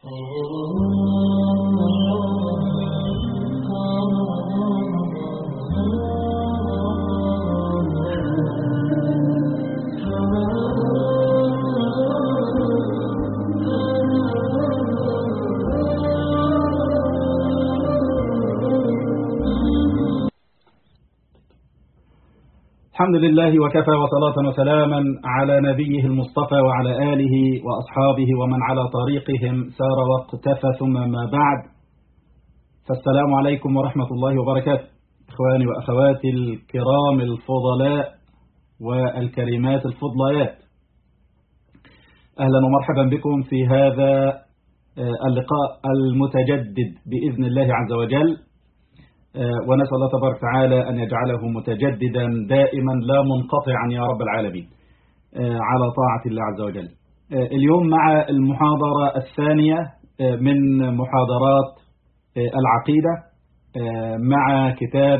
الحمد لله وكفى وصلاة وسلاما على نبيه المصطفى وعلى آله وأصحابه ومن على طريقهم سار واقتفى ثم ما بعد فالسلام عليكم ورحمة الله وبركاته إخواني وأخواتي الكرام الفضلاء والكريمات الفضليات أهلا ومرحبا بكم في هذا اللقاء المتجدد بإذن الله عز وجل ونسأل الله تبارك وتعالى أن يجعله متجددا دائما لا منقطعا يا رب العالمين على طاعة الله عز وجل اليوم مع المحاضرة الثانية من محاضرات العقيدة مع كتاب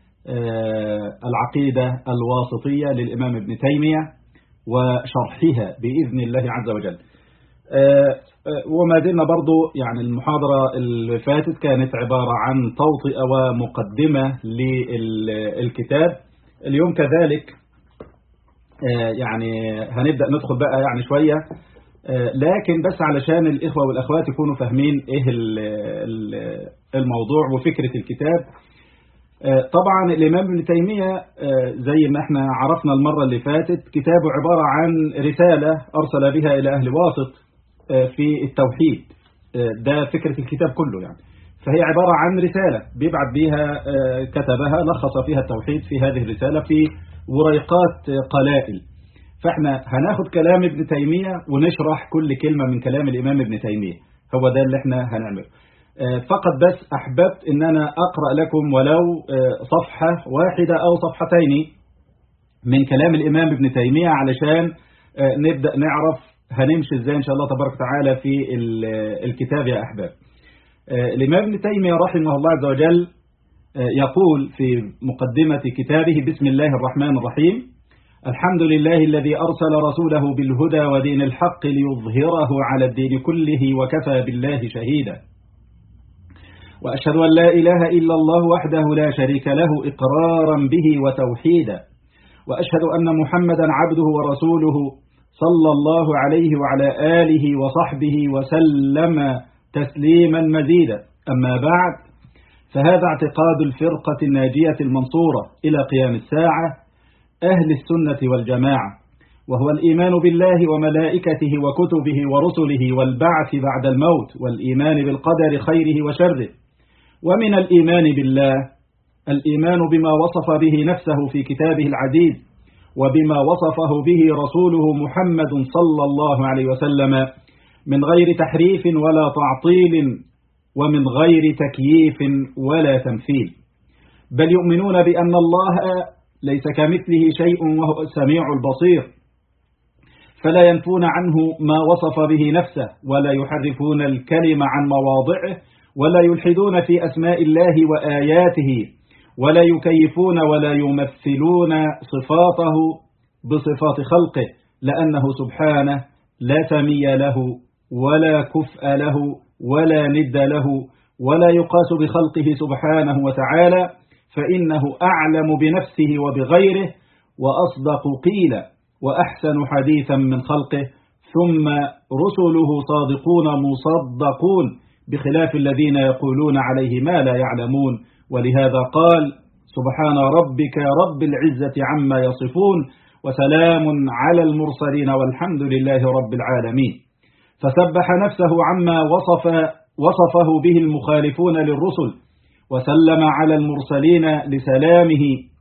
العقيدة الواسطية للإمام ابن تيمية وشرحها بإذن الله عز وجل وما زلنا برضو يعني المحاضرة اللي فاتت كانت عبارة عن توطئة ومقدمة للكتاب اليوم كذلك يعني هنبدأ ندخل بقى يعني شوية لكن بس علشان الإخوة والأخوات يكونوا فاهمين إيه الموضوع وفكرة الكتاب طبعا الإمام ابن تيمية زي ما احنا عرفنا المرة اللي فاتت كتابه عبارة عن رسالة أرسل بها إلى أهل واسط في التوحيد ده فكرة الكتاب كله يعني فهي عبارة عن رسالة بيبعت بيها كتبها لخص فيها التوحيد في هذه الرسالة في وريقات قلائل فاحنا هناخد كلام ابن تيمية ونشرح كل كلمة من كلام الإمام ابن تيمية هو ده اللي احنا هنعمله فقط بس أحببت ان أنا أقرأ لكم ولو صفحة واحدة أو صفحتين من كلام الإمام ابن تيمية علشان نبدأ نعرف هنمشي ازاي ان شاء الله تبارك وتعالى في الكتاب يا احباب الامام ابن تيميه رحمه الله عز وجل يقول في مقدمة كتابه بسم الله الرحمن الرحيم الحمد لله الذي أرسل رسوله بالهدى ودين الحق ليظهره على الدين كله وكفى بالله شهيدا وأشهد أن لا إله إلا الله وحده لا شريك له إقرارا به وتوحيدا وأشهد أن محمدا عبده ورسوله صلى الله عليه وعلى آله وصحبه وسلم تسليما مزيدا أما بعد فهذا اعتقاد الفرقة الناجية المنصورة إلى قيام الساعة أهل السنة والجماعة وهو الإيمان بالله وملائكته وكتبه ورسله والبعث بعد الموت والإيمان بالقدر خيره وشره ومن الإيمان بالله الإيمان بما وصف به نفسه في كتابه العزيز وبما وصفه به رسوله محمد صلى الله عليه وسلم من غير تحريف ولا تعطيل ومن غير تكييف ولا تمثيل بل يؤمنون بأن الله ليس كمثله شيء وهو السميع البصير فلا ينفون عنه ما وصف به نفسه ولا يحرفون الكلم عن مواضعه ولا يلحدون في أسماء الله وآياته ولا يكيفون ولا يمثلون صفاته بصفات خلقه لأنه سبحانه لا سمي له ولا كفء له ولا ند له ولا يقاس بخلقه سبحانه وتعالى فإنه أعلم بنفسه وبغيره وأصدق قيلا وأحسن حديثا من خلقه ثم رسله صادقون مصدقون بخلاف الذين يقولون عليه ما لا يعلمون ولهذا قال سبحان ربك رب العزة عما يصفون وسلام على المرسلين والحمد لله رب العالمين فسبح نفسه عما وصف وصفه به المخالفون للرسل وسلم على المرسلين لسلامه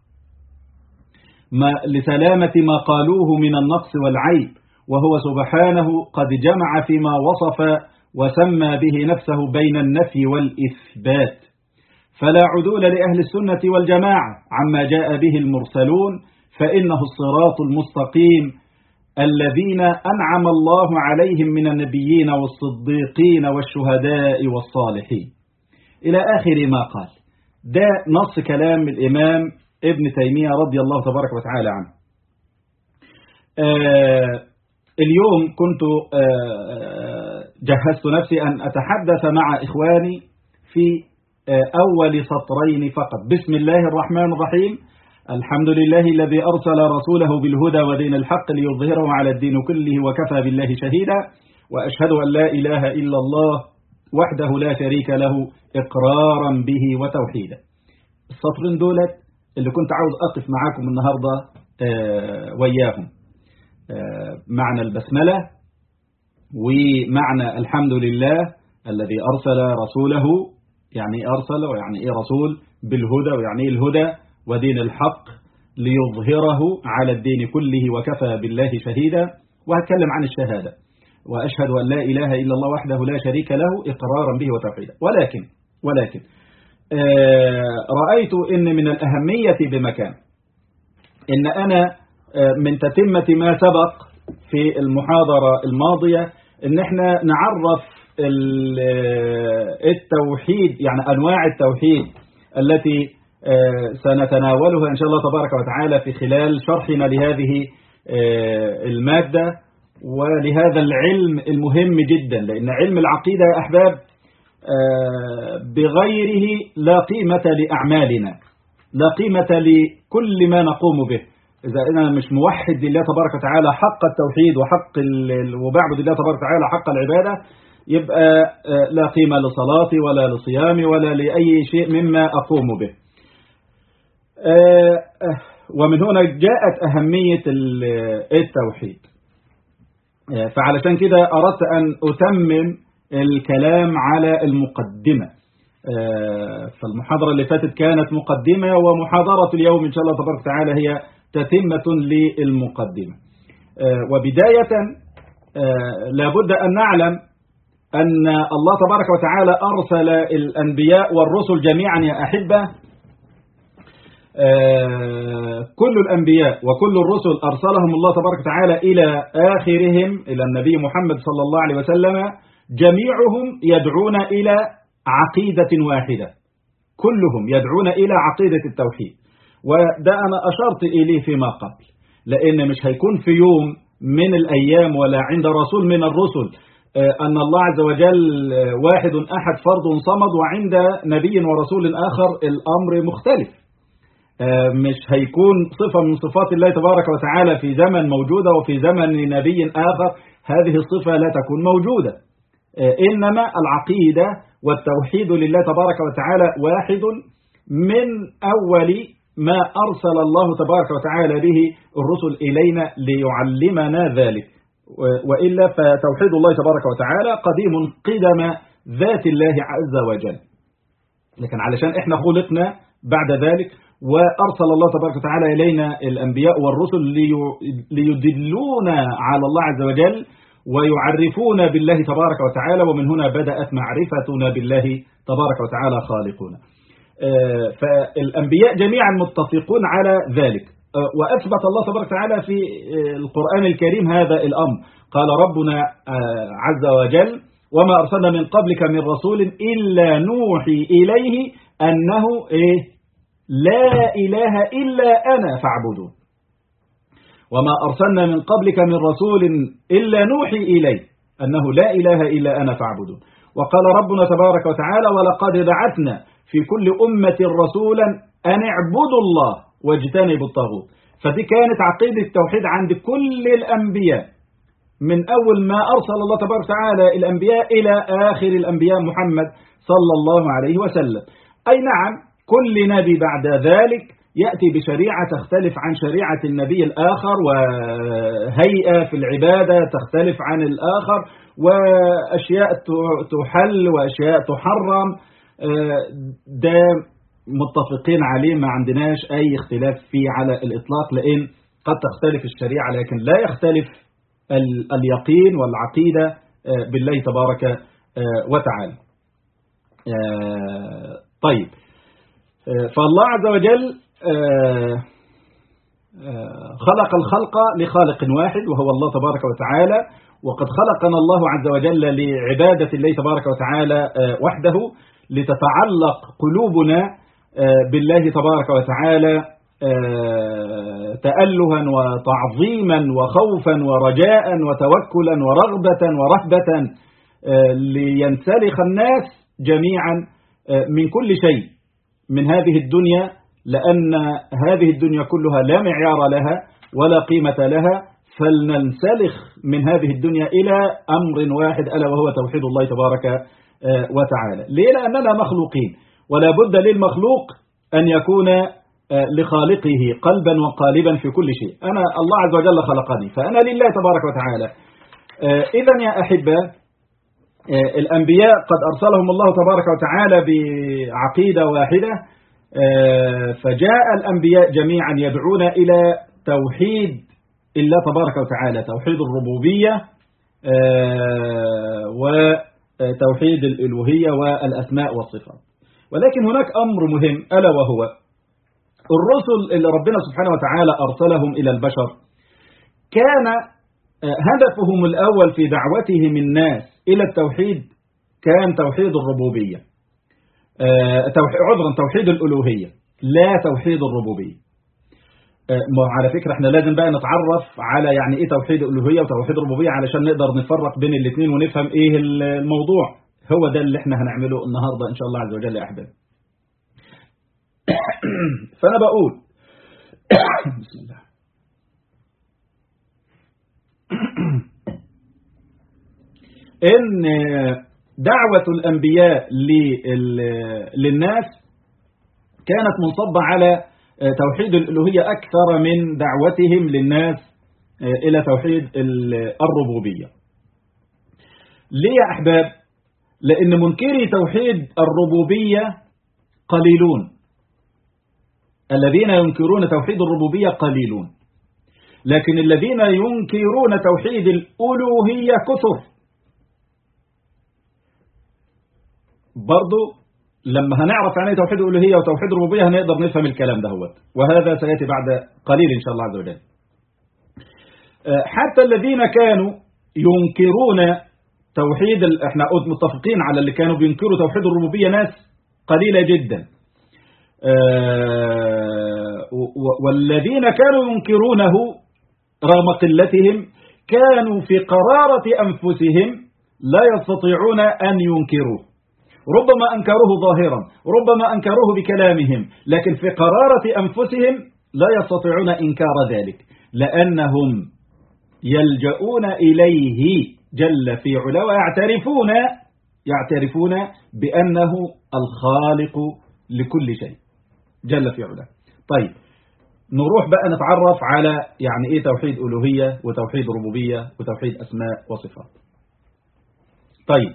ما لسلامة ما قالوه من النقص والعيب وهو سبحانه قد جمع فيما وصف وسمى به نفسه بين النفي والإثبات فلا عدول لأهل السنة والجماعة عما جاء به المرسلون فإنه الصراط المستقيم الذين أنعم الله عليهم من النبيين والصديقين والشهداء والصالحين إلى آخر ما قال ده نص كلام الإمام ابن تيمية رضي الله تبارك وتعالى عنه آه اليوم كنت آه جهزت نفسي أن أتحدث مع إخواني في أول سطرين فقط بسم الله الرحمن الرحيم الحمد لله الذي أرسل رسوله بالهدى ودين الحق ليظهره على الدين كله وكفى بالله شهيدا وأشهد أن لا إله إلا الله وحده لا شريك له إقرارا به وتوحيدا السطرين دولت اللي كنت عاوز أقف معاكم النهاردة وياهم معنى البسملة ومعنى الحمد لله الذي أرسل رسوله يعني أرسل ويعني إيه رسول بالهدى ويعني إيه الهدى ودين الحق ليظهره على الدين كله وكفى بالله شهيدا وهتكلم عن الشهادة وأشهد أن لا إله إلا الله وحده لا شريك له إقرارا به وتوحيدا ولكن ولكن رأيت إن من الأهمية بمكان إن أنا من تتمة ما سبق في المحاضرة الماضية إن احنا نعرف التوحيد يعني أنواع التوحيد التي سنتناولها إن شاء الله تبارك وتعالى في خلال شرحنا لهذه المادة ولهذا العلم المهم جدا لأن علم العقيدة يا أحباب بغيره لا قيمة لأعمالنا لا قيمة لكل ما نقوم به إذا أنا مش موحد لله تبارك وتعالى حق التوحيد وحق وبعبد الله تبارك وتعالى حق العبادة يبقى لا قيمة لصلاتي ولا لصيامي ولا لأي شيء مما أقوم به ومن هنا جاءت أهمية التوحيد فعلشان كده أردت أن أتمم الكلام على المقدمة فالمحاضرة اللي فاتت كانت مقدمة ومحاضرة اليوم إن شاء الله تبارك وتعالى هي تتمة للمقدمة وبداية لابد أن نعلم أن الله تبارك وتعالى أرسل الأنبياء والرسل جميعا يا أحبة كل الأنبياء وكل الرسل أرسلهم الله تبارك وتعالى إلى آخرهم إلى النبي محمد صلى الله عليه وسلم جميعهم يدعون إلى عقيدة واحدة كلهم يدعون إلى عقيدة التوحيد وده أنا أشرت إليه فيما قبل لأن مش هيكون في يوم من الأيام ولا عند رسول من الرسل أن الله عز وجل واحد أحد فرد صمد وعند نبي ورسول آخر الأمر مختلف مش هيكون صفة من صفات الله تبارك وتعالى في زمن موجودة وفي زمن نبي آخر هذه الصفة لا تكون موجودة إنما العقيدة والتوحيد لله تبارك وتعالى واحد من أول ما أرسل الله تبارك وتعالى به الرسل إلينا ليعلمنا ذلك وإلا فتوحيد الله تبارك وتعالى قديم قدم ذات الله عز وجل لكن علشان احنا خلقنا بعد ذلك وأرسل الله تبارك وتعالى إلينا الأنبياء والرسل ليدلونا على الله عز وجل ويعرفون بالله تبارك وتعالى ومن هنا بدأت معرفتنا بالله تبارك وتعالى خالقنا فالأنبياء جميعا متفقون على ذلك وأثبت الله تبارك وتعالى في القرآن الكريم هذا الأمر قال ربنا عز وجل وما أرسلنا من قبلك من رسول إلا نوحي إليه أنه إيه لا إله إلا أنا فاعبدون وما أرسلنا من قبلك من رسول إلا نوحي إليه أنه لا إله إلا أنا فاعبدون وقال ربنا تبارك وتعالى ولقد بعثنا في كل أمة رسولا أن اعبدوا الله واجتنبوا الطاغوت فدي كانت عقيدة التوحيد عند كل الأنبياء من أول ما أرسل الله تبارك وتعالى الأنبياء إلى آخر الأنبياء محمد صلى الله عليه وسلم أي نعم كل نبي بعد ذلك يأتي بشريعة تختلف عن شريعة النبي الآخر وهيئة في العبادة تختلف عن الآخر وأشياء تحل وأشياء تحرم ده متفقين عليه ما عندناش أي اختلاف فيه على الإطلاق لأن قد تختلف الشريعة لكن لا يختلف اليقين والعقيدة بالله تبارك وتعالى طيب فالله عز وجل خلق الخلق لخالق واحد وهو الله تبارك وتعالى وقد خلقنا الله عز وجل لعبادة الله تبارك وتعالى وحده لتتعلق قلوبنا بالله تبارك وتعالى تألها وتعظيما وخوفا ورجاء وتوكلا ورغبة ورهبة لينسلخ الناس جميعا من كل شيء من هذه الدنيا لأن هذه الدنيا كلها لا معيار لها ولا قيمة لها فلننسلخ من هذه الدنيا إلى أمر واحد ألا وهو توحيد الله تبارك وتعالى ليه لأننا مخلوقين ولا بد للمخلوق أن يكون لخالقه قلبا وقالبا في كل شيء أنا الله عز وجل خلقني فأنا لله تبارك وتعالى إذا يا أحبة الأنبياء قد أرسلهم الله تبارك وتعالى بعقيدة واحدة فجاء الأنبياء جميعا يدعون إلى توحيد الله تبارك وتعالى توحيد الربوبية وتوحيد الألوهية والأسماء والصفات ولكن هناك أمر مهم ألا وهو الرسل اللي ربنا سبحانه وتعالى أرسلهم إلى البشر كان هدفهم الأول في دعوتهم الناس إلى التوحيد كان توحيد الربوبية عذرا توحيد الألوهية لا توحيد الربوبية على فكرة احنا لازم بقى نتعرف على يعني ايه توحيد الألوهية وتوحيد الربوبية علشان نقدر نفرق بين الاثنين ونفهم ايه الموضوع هو ده اللي احنا هنعمله النهاردة ان شاء الله عز وجل يا احبابي فانا بقول بسم الله ان دعوة الأنبياء للناس كانت منصبة على توحيد الألوهية أكثر من دعوتهم للناس إلى توحيد الربوبية ليه يا أحباب لأن منكري توحيد الربوبية قليلون الذين ينكرون توحيد الربوبية قليلون لكن الذين ينكرون توحيد الألوهية كثر برضو لما هنعرف يعني توحيد الألوهية وتوحيد الربوبية هنقدر نفهم الكلام ده هو وهذا سيأتي بعد قليل إن شاء الله عز وجل حتى الذين كانوا ينكرون توحيد ال... احنا متفقين على اللي كانوا بينكروا توحيد الربوبية ناس قليلة جدا والذين كانوا ينكرونه رغم قلتهم كانوا في قرارة أنفسهم لا يستطيعون أن ينكروه ربما أنكروه ظاهرا ربما أنكروه بكلامهم لكن في قرارة أنفسهم لا يستطيعون إنكار ذلك لأنهم يلجؤون إليه جل في علا ويعترفون يعترفون بأنه الخالق لكل شيء جل في علا طيب نروح بقى نتعرف على يعني ايه توحيد ألوهية وتوحيد ربوبية وتوحيد أسماء وصفات طيب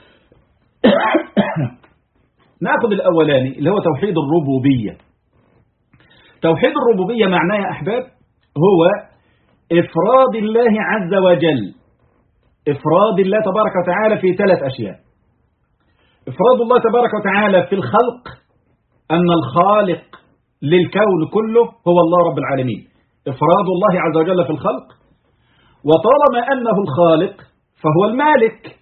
ناخذ الأولاني اللي هو توحيد الربوبية توحيد الربوبية معناه يا أحباب هو إفراد الله عز وجل إفراد الله تبارك وتعالى في ثلاث أشياء إفراد الله تبارك وتعالى في الخلق أن الخالق للكون كله هو الله رب العالمين إفراد الله عز وجل في الخلق وطالما أنه الخالق فهو المالك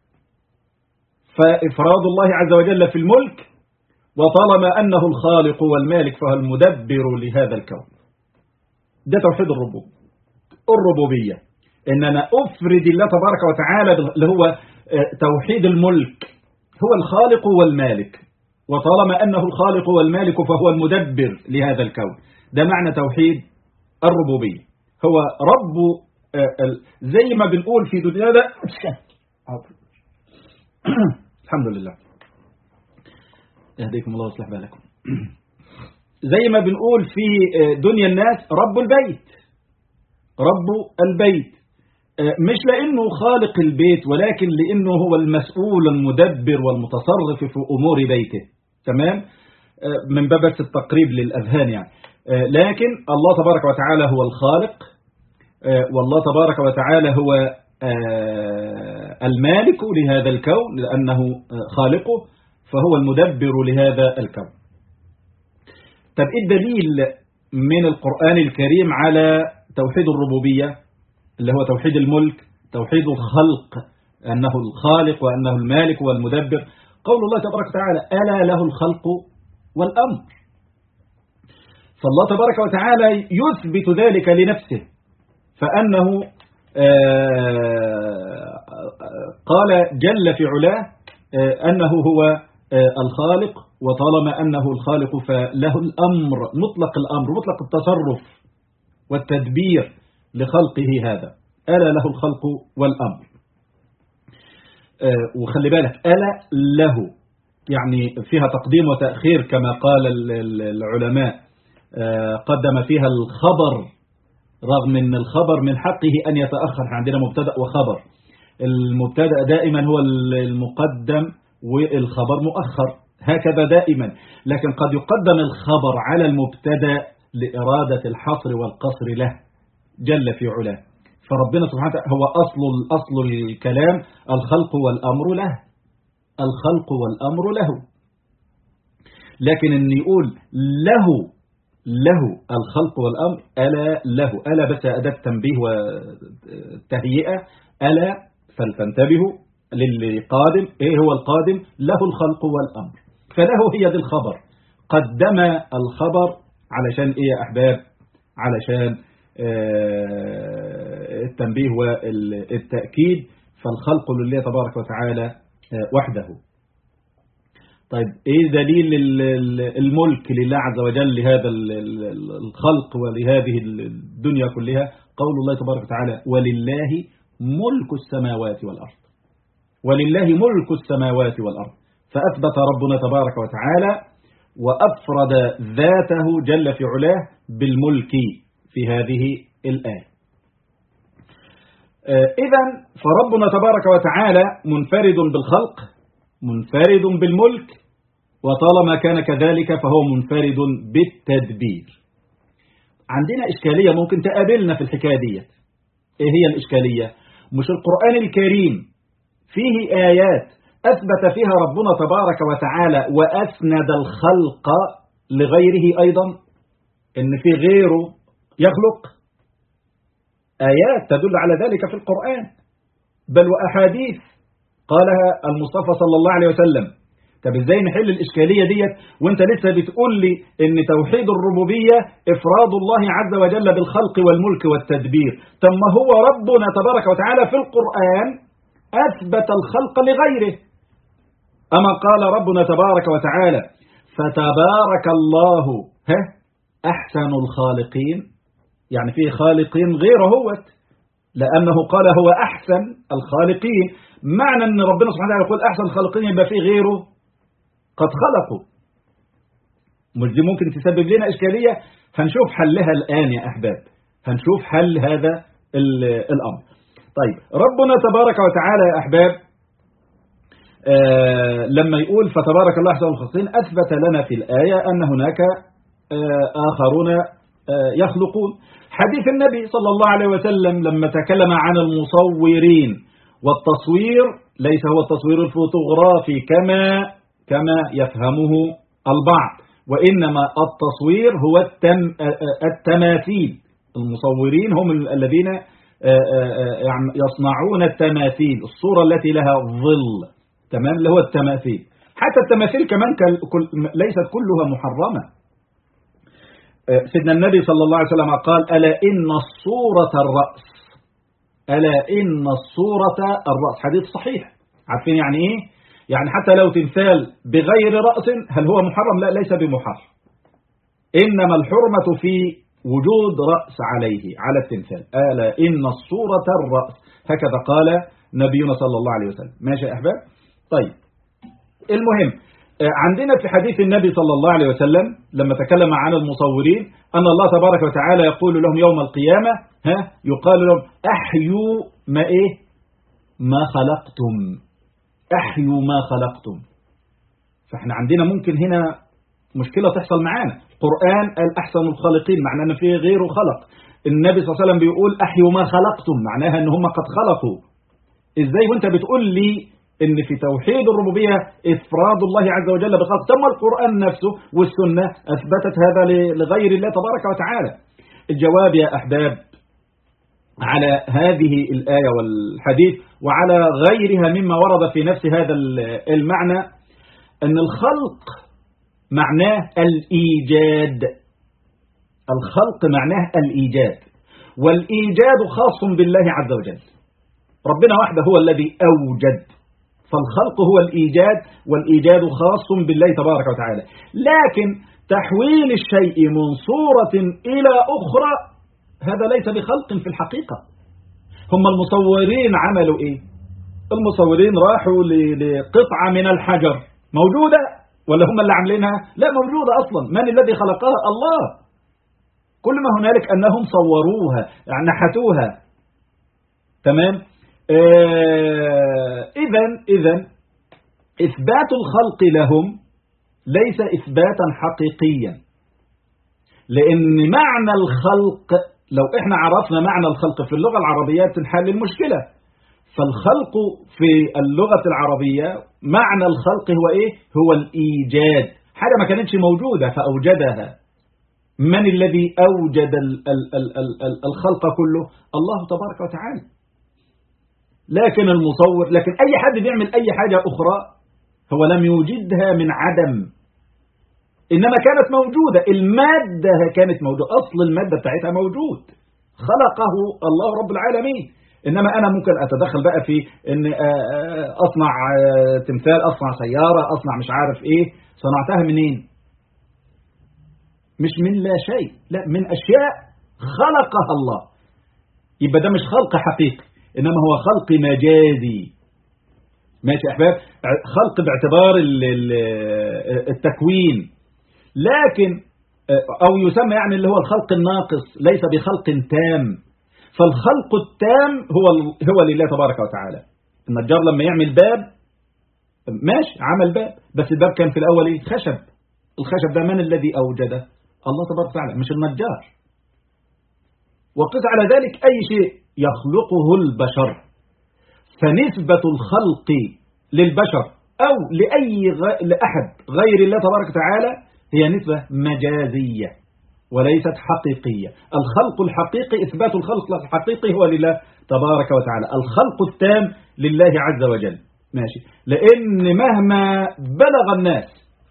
فإفراد الله عز وجل في الملك وطالما أنه الخالق والمالك فهو المدبر لهذا الكون ده توحيد الربوب الربوبية إن أنا أفرد الله تبارك وتعالى اللي هو توحيد الملك هو الخالق والمالك وطالما أنه الخالق والمالك فهو المدبر لهذا الكون ده معنى توحيد الربوبية هو رب زي ما بنقول في دنيانا الحمد لله يهديكم الله ويصلح بالكم زي ما بنقول في دنيا الناس رب البيت رب البيت مش لأنه خالق البيت ولكن لأنه هو المسؤول المدبر والمتصرف في أمور بيته تمام من باب التقريب للأذهان يعني لكن الله تبارك وتعالى هو الخالق والله تبارك وتعالى هو المالك لهذا الكون لأنه خالقه فهو المدبر لهذا الكون طب إيه الدليل من القرآن الكريم على توحيد الربوبية اللي هو توحيد الملك توحيد الخلق أنه الخالق وأنه المالك والمدبر قول الله تبارك وتعالى ألا له الخلق والأمر فالله تبارك وتعالى يثبت ذلك لنفسه فأنه قال جل في علاه أنه هو الخالق وطالما أنه الخالق فله الأمر مطلق الأمر مطلق التصرف والتدبير لخلقه هذا ألا له الخلق والأمر وخلي بالك ألا له يعني فيها تقديم وتأخير كما قال العلماء قدم فيها الخبر رغم ان الخبر من حقه أن يتأخر عندنا مبتدا وخبر المبتدا دائما هو المقدم والخبر مؤخر هكذا دائما لكن قد يقدم الخبر على المبتدا لإرادة الحصر والقصر له جل في علاه فربنا سبحانه وتعالى هو أصل الأصل الكلام الخلق والأمر له الخلق والأمر له لكن أن يقول له له الخلق والأمر ألا له ألا بس أداة تنبيه وتهيئة ألا فلتنتبهوا للقادم إيه هو القادم له الخلق والأمر فله هي دي الخبر قدم الخبر علشان إيه يا أحباب علشان التنبيه والتأكيد فالخلق لله تبارك وتعالى وحده طيب ايه دليل الملك لله عز وجل لهذا الخلق ولهذه الدنيا كلها قول الله تبارك وتعالى ولله ملك السماوات والأرض ولله ملك السماوات والأرض فأثبت ربنا تبارك وتعالى وأفرد ذاته جل في علاه بالملك في هذه الآية إذا فربنا تبارك وتعالى منفرد بالخلق منفرد بالملك وطالما كان كذلك فهو منفرد بالتدبير عندنا إشكالية ممكن تقابلنا في الحكاية دي إيه هي الإشكالية مش القرآن الكريم فيه آيات أثبت فيها ربنا تبارك وتعالى وأسند الخلق لغيره أيضا إن في غيره يخلق آيات تدل على ذلك في القرآن بل وأحاديث قالها المصطفى صلى الله عليه وسلم طب ازاي نحل الإشكالية ديت وانت لسه بتقول لي ان توحيد الربوبية افراد الله عز وجل بالخلق والملك والتدبير طب ما هو ربنا تبارك وتعالى في القرآن أثبت الخلق لغيره أما قال ربنا تبارك وتعالى فتبارك الله ها أحسن الخالقين يعني في خالقين غير هوت لأنه قال هو أحسن الخالقين معنى أن ربنا سبحانه وتعالى يقول أحسن الخالقين يبقى في غيره قد خلقوا مش دي ممكن تسبب لنا إشكالية هنشوف حلها الآن يا أحباب هنشوف حل هذا الأمر طيب ربنا تبارك وتعالى يا أحباب آه لما يقول فتبارك الله أحسن الخالقين أثبت لنا في الآية أن هناك آه آخرون آه يخلقون حديث النبي صلى الله عليه وسلم لما تكلم عن المصورين والتصوير ليس هو التصوير الفوتوغرافي كما كما يفهمه البعض وإنما التصوير هو التم التماثيل المصورين هم الذين يصنعون التماثيل الصورة التي لها ظل تمام اللي هو التماثيل حتى التماثيل كمان ليست كلها محرمة سيدنا النبي صلى الله عليه وسلم قال ألا إن الصورة الرأس ألا إن الصورة الرأس حديث صحيح عارفين يعني إيه يعني حتى لو تمثال بغير رأس هل هو محرم لا ليس بمحرم إنما الحرمة في وجود رأس عليه على التمثال ألا إن الصورة الرأس هكذا قال نبينا صلى الله عليه وسلم ماشي يا أحباب طيب المهم عندنا في حديث النبي صلى الله عليه وسلم لما تكلم عن المصورين أن الله تبارك وتعالى يقول لهم يوم القيامة ها يقال لهم أحيوا ما إيه ما خلقتم أحيوا ما خلقتم فاحنا عندنا ممكن هنا مشكلة تحصل معانا القرآن قال أحسن الخالقين معناه أن فيه غيره خلق النبي صلى الله عليه وسلم بيقول أحيوا ما خلقتم معناها أن هم قد خلقوا إزاي وانت بتقول لي ان في توحيد الربوبية افراد الله عز وجل بالخلق ثم القرآن نفسه والسنة اثبتت هذا لغير الله تبارك وتعالى الجواب يا احباب على هذه الآية والحديث وعلى غيرها مما ورد في نفس هذا المعنى ان الخلق معناه الإيجاد الخلق معناه الإيجاد والإيجاد خاص بالله عز وجل ربنا وحده هو الذي أوجد فالخلق هو الإيجاد والإيجاد خاص بالله تبارك وتعالى لكن تحويل الشيء من صورة إلى أخرى هذا ليس بخلق في الحقيقة هم المصورين عملوا إيه المصورين راحوا لقطعة من الحجر موجودة ولا هم اللي عاملينها لا موجودة أصلا من الذي خلقها الله كل ما هنالك أنهم صوروها يعني نحتوها تمام إذا آه إذا إثبات الخلق لهم ليس إثباتا حقيقيا لأن معنى الخلق لو إحنا عرفنا معنى الخلق في اللغة العربية تنحل المشكلة فالخلق في اللغة العربية معنى الخلق هو إيه؟ هو الإيجاد حاجة ما كانتش موجودة فأوجدها من الذي أوجد الخلق كله الله تبارك وتعالى لكن المصور لكن أي حد بيعمل أي حاجة أخرى هو لم يوجدها من عدم إنما كانت موجودة المادة كانت موجودة أصل المادة بتاعتها موجود خلقه الله رب العالمين إنما أنا ممكن أتدخل بقى في إن أصنع تمثال أصنع سيارة أصنع مش عارف إيه صنعتها منين مش من لا شيء لا من أشياء خلقها الله يبقى ده مش خلق حقيقي إنما هو خلق مجازي ماشي يا أحباب خلق باعتبار التكوين لكن أو يسمى يعني اللي هو الخلق الناقص ليس بخلق تام فالخلق التام هو هو لله تبارك وتعالى النجار لما يعمل باب ماشي عمل باب بس الباب كان في الأول ايه خشب الخشب ده من الذي أوجده الله تبارك وتعالى مش النجار وقس على ذلك أي شيء يخلقه البشر فنسبة الخلق للبشر أو لأي غ... لأحد غير الله تبارك وتعالى هي نسبة مجازية وليست حقيقية الخلق الحقيقي إثبات الخلق الحقيقي هو لله تبارك وتعالى الخلق التام لله عز وجل ماشي لأن مهما بلغ الناس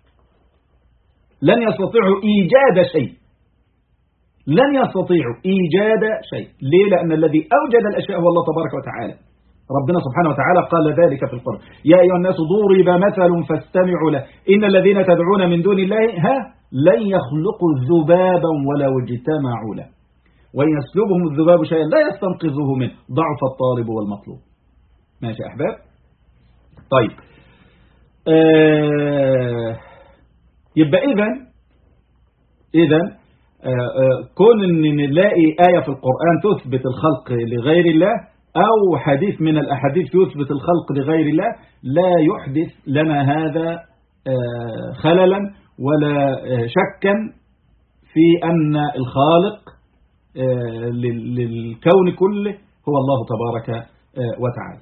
لن يستطيعوا إيجاد شيء لن يستطيعوا إيجاد شيء ليه لأن الذي أوجد الأشياء هو الله تبارك وتعالى ربنا سبحانه وتعالى قال ذلك في القرآن يا أيها الناس ضرب مثل فاستمعوا له إن الذين تدعون من دون الله ها لن يخلقوا ذبابا ولو اجتمعوا له وإن يسلبهم الذباب شيئا لا يستنقذوه منه ضعف الطالب والمطلوب ماشي يا أحباب طيب آه يبقى إذا إذا آه آه كون أن نلاقي آية في القرآن تثبت الخلق لغير الله أو حديث من الأحاديث يثبت الخلق لغير الله لا يحدث لنا هذا خللا ولا شكا في أن الخالق للكون كله هو الله تبارك وتعالى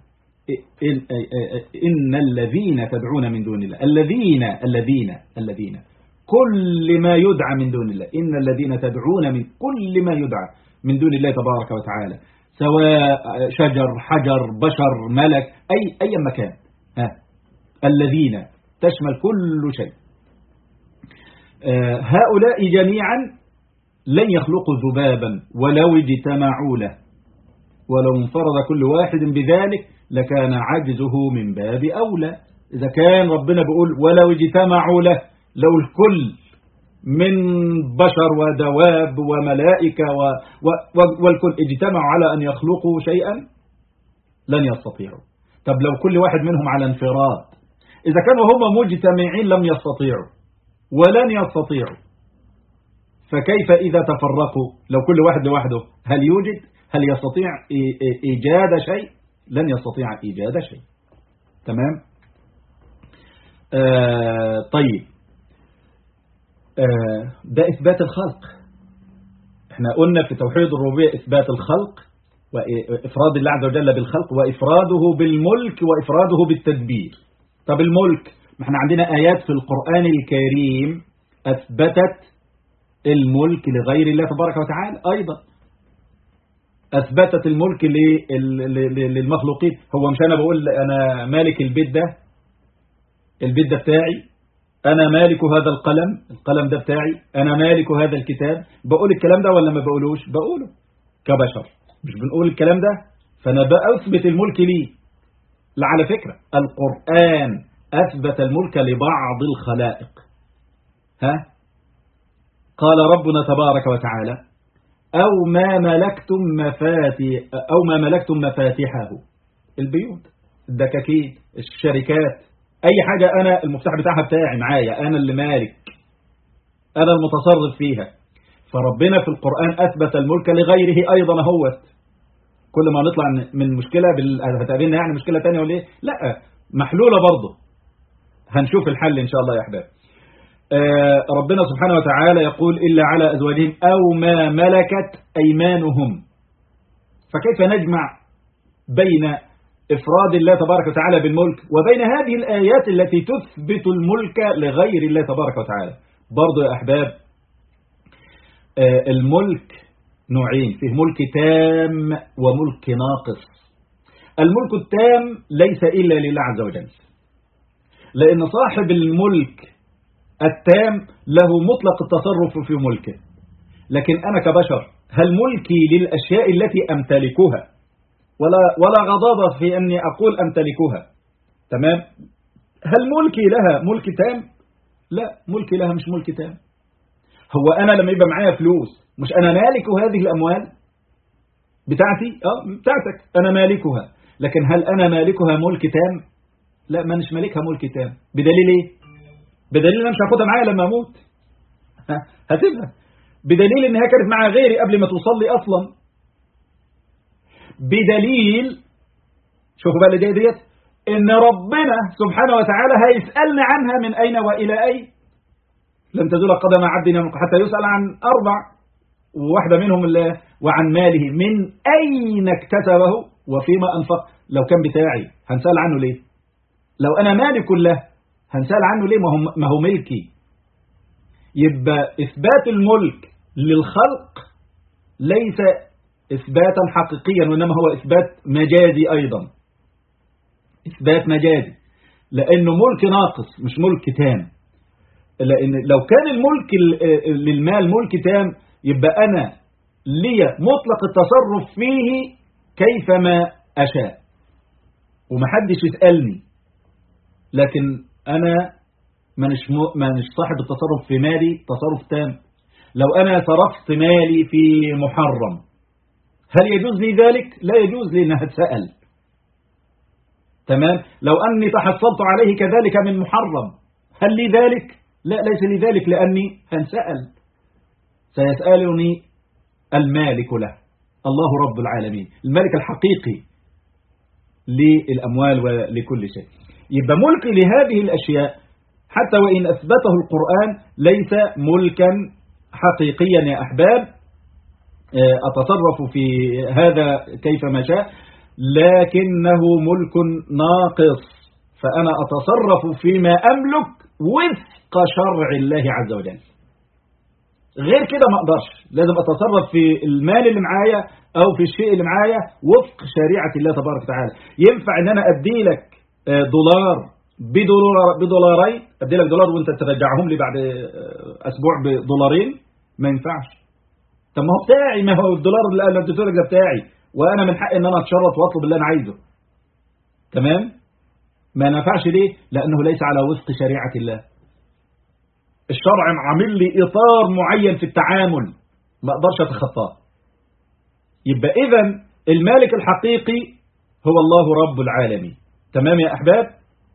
إن الذين تدعون من دون الله الذين الذين الذين كل ما يدعى من دون الله إن الذين تدعون من كل ما يدعى من دون الله تبارك وتعالى سواء شجر حجر بشر ملك أي أي مكان ها الذين تشمل كل شيء هؤلاء جميعا لن يخلقوا ذبابا ولو اجتمعوا له ولو انفرد كل واحد بذلك لكان عجزه من باب أولى إذا كان ربنا بيقول ولو اجتمعوا له لو الكل من بشر ودواب وملائكة و و والكل اجتمعوا على أن يخلقوا شيئا لن يستطيعوا طب لو كل واحد منهم على انفراد إذا كانوا هم مجتمعين لم يستطيعوا ولن يستطيعوا فكيف إذا تفرقوا لو كل واحد لوحده هل يوجد هل يستطيع إيجاد شيء لن يستطيع إيجاد شيء تمام آه طيب آه ده إثبات الخلق احنا قلنا في توحيد الربوبية إثبات الخلق وإفراد الله عز وجل بالخلق وإفراده بالملك وإفراده بالتدبير طب الملك ما احنا عندنا آيات في القرآن الكريم أثبتت الملك لغير الله تبارك وتعالى أيضا أثبتت الملك للمخلوقين هو مش أنا بقول أنا مالك البيت ده البيت ده بتاعي أنا مالك هذا القلم القلم ده بتاعي أنا مالك هذا الكتاب بقول الكلام ده ولا ما بقولوش بقوله كبشر مش بنقول الكلام ده فأنا بأثبت الملك لي لا على فكرة القرآن أثبت الملك لبعض الخلائق ها قال ربنا تبارك وتعالى أو ما ملكتم مفاتي أو ما ملكتم مفاتحه البيوت الدكاكين الشركات أي حاجة أنا المفتاح بتاعها بتاعي معايا أنا اللي مالك أنا المتصرف فيها فربنا في القرآن أثبت الملك لغيره أيضا هوت كل ما نطلع من مشكلة بال... هتقابلنا يعني مشكلة تانية ولا ايه لا محلولة برضه هنشوف الحل إن شاء الله يا أحباب آه ربنا سبحانه وتعالى يقول إلا على أزواجهم أو ما ملكت أيمانهم فكيف نجمع بين إفراد الله تبارك وتعالى بالملك وبين هذه الآيات التي تثبت الملك لغير الله تبارك وتعالى برضو يا أحباب آه الملك نوعين فيه ملك تام وملك ناقص الملك التام ليس إلا لله عز وجل لأن صاحب الملك التام له مطلق التصرف في ملكه لكن أنا كبشر هل ملكي للأشياء التي أمتلكها ولا, ولا غضاضة في أني أقول أمتلكها تمام هل ملكي لها ملك تام لا ملكي لها مش ملك تام هو أنا لما يبقى معايا فلوس مش أنا مالك هذه الأموال بتاعتي اه بتاعتك أنا مالكها لكن هل أنا مالكها ملك تام لا ما مش مالكها ملك تام بدليل ايه بدليل انا مش هاخدها معايا لما اموت هسيبها بدليل انها كانت مع غيري قبل ما توصل لي اصلا بدليل شوفوا بقى اللي جاي ديت ان ربنا سبحانه وتعالى هيسالنا عنها من اين والى اين لن تزول قدم عبد حتى يسال عن اربع وواحده منهم الله وعن ماله من اين اكتسبه وفيما انفق لو كان بتاعي هنسال عنه ليه لو انا مالك له هنسال عنه ليه ما هو ما هو ملكي يبقى اثبات الملك للخلق ليس إثباتا حقيقيا وإنما هو إثبات مجازي أيضا إثبات مجازي لأنه ملك ناقص مش ملك تام لأن لو كان الملك للمال ملك تام يبقى أنا لي مطلق التصرف فيه كيفما أشاء ومحدش يسألني لكن أنا منش, منش صاحب التصرف في مالي تصرف تام لو أنا صرفت مالي في محرم هل يجوز لي ذلك؟ لا يجوز لي أنها تسأل تمام لو أني تحصلت عليه كذلك من محرم هل لي ذلك؟ لا ليس لي ذلك لأني هنسأل سيسألني المالك له الله رب العالمين الملك الحقيقي للأموال ولكل شيء يبقى ملكي لهذه الأشياء حتى وإن أثبته القرآن ليس ملكا حقيقيا يا أحباب أتصرف في هذا كيفما شاء لكنه ملك ناقص فأنا أتصرف فيما أملك وفق شرع الله عز وجل غير كده ما أقدرش لازم أتصرف في المال اللي معايا أو في الشيء اللي معايا وفق شريعة الله تبارك وتعالى ينفع أن أنا أدي لك دولار بدولار بدولارين أدي لك دولار وأنت ترجعهم لي بعد أسبوع بدولارين ما ينفعش طب ما هو بتاعي ما هو الدولار اللي انا اديته لك ده بتاعي وانا من حقي ان انا اتشرط واطلب اللي انا عايزه تمام ما نفعش ليه لانه ليس على وفق شريعه الله الشرع عامل لي اطار معين في التعامل ما اقدرش اتخطاه يبقى اذا المالك الحقيقي هو الله رب العالمين تمام يا احباب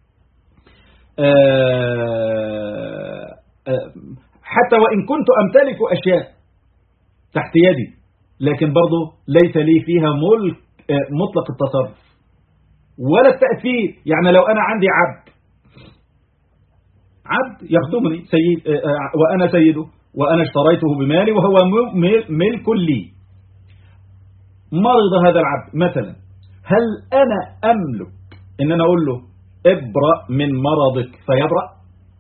آآ آآ حتى وان كنت امتلك اشياء تحت يدي لكن برضه ليس لي فيها ملك مطلق التصرف ولا التأثير يعني لو أنا عندي عبد عبد يخدمني سيد وأنا سيده وأنا اشتريته بمالي وهو ملك لي مرض هذا العبد مثلا هل أنا أملك إن أنا أقول له ابرأ من مرضك فيبرأ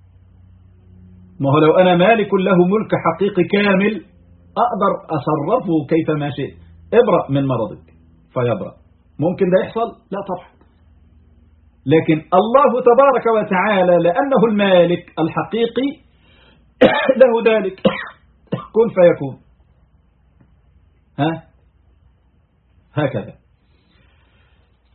ما هو لو أنا مالك له ملك حقيقي كامل أقدر أصرفه كيفما شئت ابرأ من مرضك فيبرأ ممكن ده يحصل لا طبعا لكن الله تبارك وتعالى لأنه المالك الحقيقي له ذلك كن فيكون ها هكذا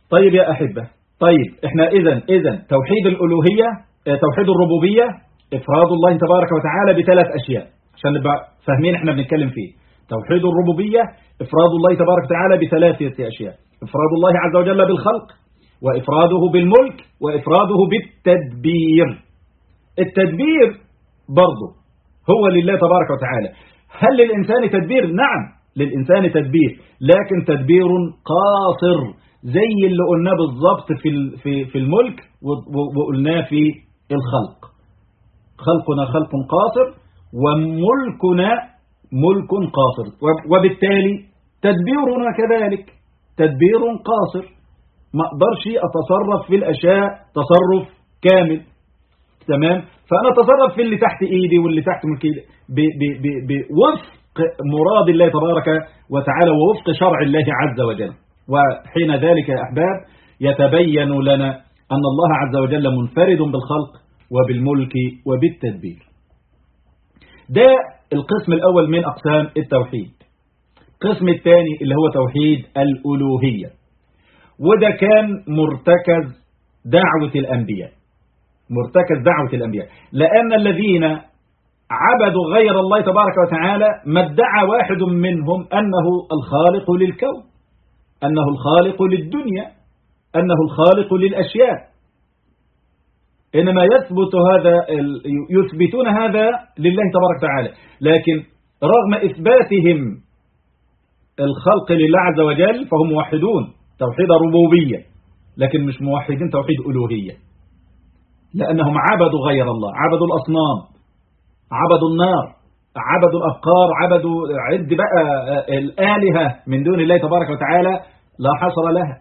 طيب يا أحبة طيب احنا إذا إذا توحيد الألوهية توحيد الربوبية إفراد الله تبارك وتعالى بثلاث أشياء عشان نبقى فاهمين احنا بنتكلم فيه توحيد الربوبية إفراد الله تبارك وتعالى بثلاثة أشياء إفراد الله عز وجل بالخلق وإفراده بالملك وإفراده بالتدبير التدبير برضه هو لله تبارك وتعالى هل للإنسان تدبير؟ نعم للإنسان تدبير لكن تدبير قاصر زي اللي قلناه بالضبط في في في الملك وقلناه في الخلق خلقنا خلق قاصر وملكنا ملك قاصر وبالتالي تدبيرنا كذلك تدبير قاصر ما اقدرش اتصرف في الاشياء تصرف كامل تمام فانا اتصرف في اللي تحت ايدي واللي تحت ملكي بوفق مراد الله تبارك وتعالى ووفق شرع الله عز وجل وحين ذلك يا احباب يتبين لنا ان الله عز وجل منفرد بالخلق وبالملك وبالتدبير ده القسم الأول من أقسام التوحيد القسم الثاني اللي هو توحيد الألوهية وده كان مرتكز دعوة الأنبياء مرتكز دعوة الأنبياء لأن الذين عبدوا غير الله تبارك وتعالى ما ادعى واحد منهم أنه الخالق للكون أنه الخالق للدنيا أنه الخالق للأشياء إنما يثبت هذا يثبتون هذا لله تبارك وتعالى لكن رغم إثباتهم الخلق لله عز وجل فهم موحدون توحيد ربوبية لكن مش موحدين توحيد ألوهية لأنهم عبدوا غير الله عبدوا الأصنام عبدوا النار عبدوا الأفكار عبدوا عد بقى الآلهة من دون الله تبارك وتعالى لا حصر لها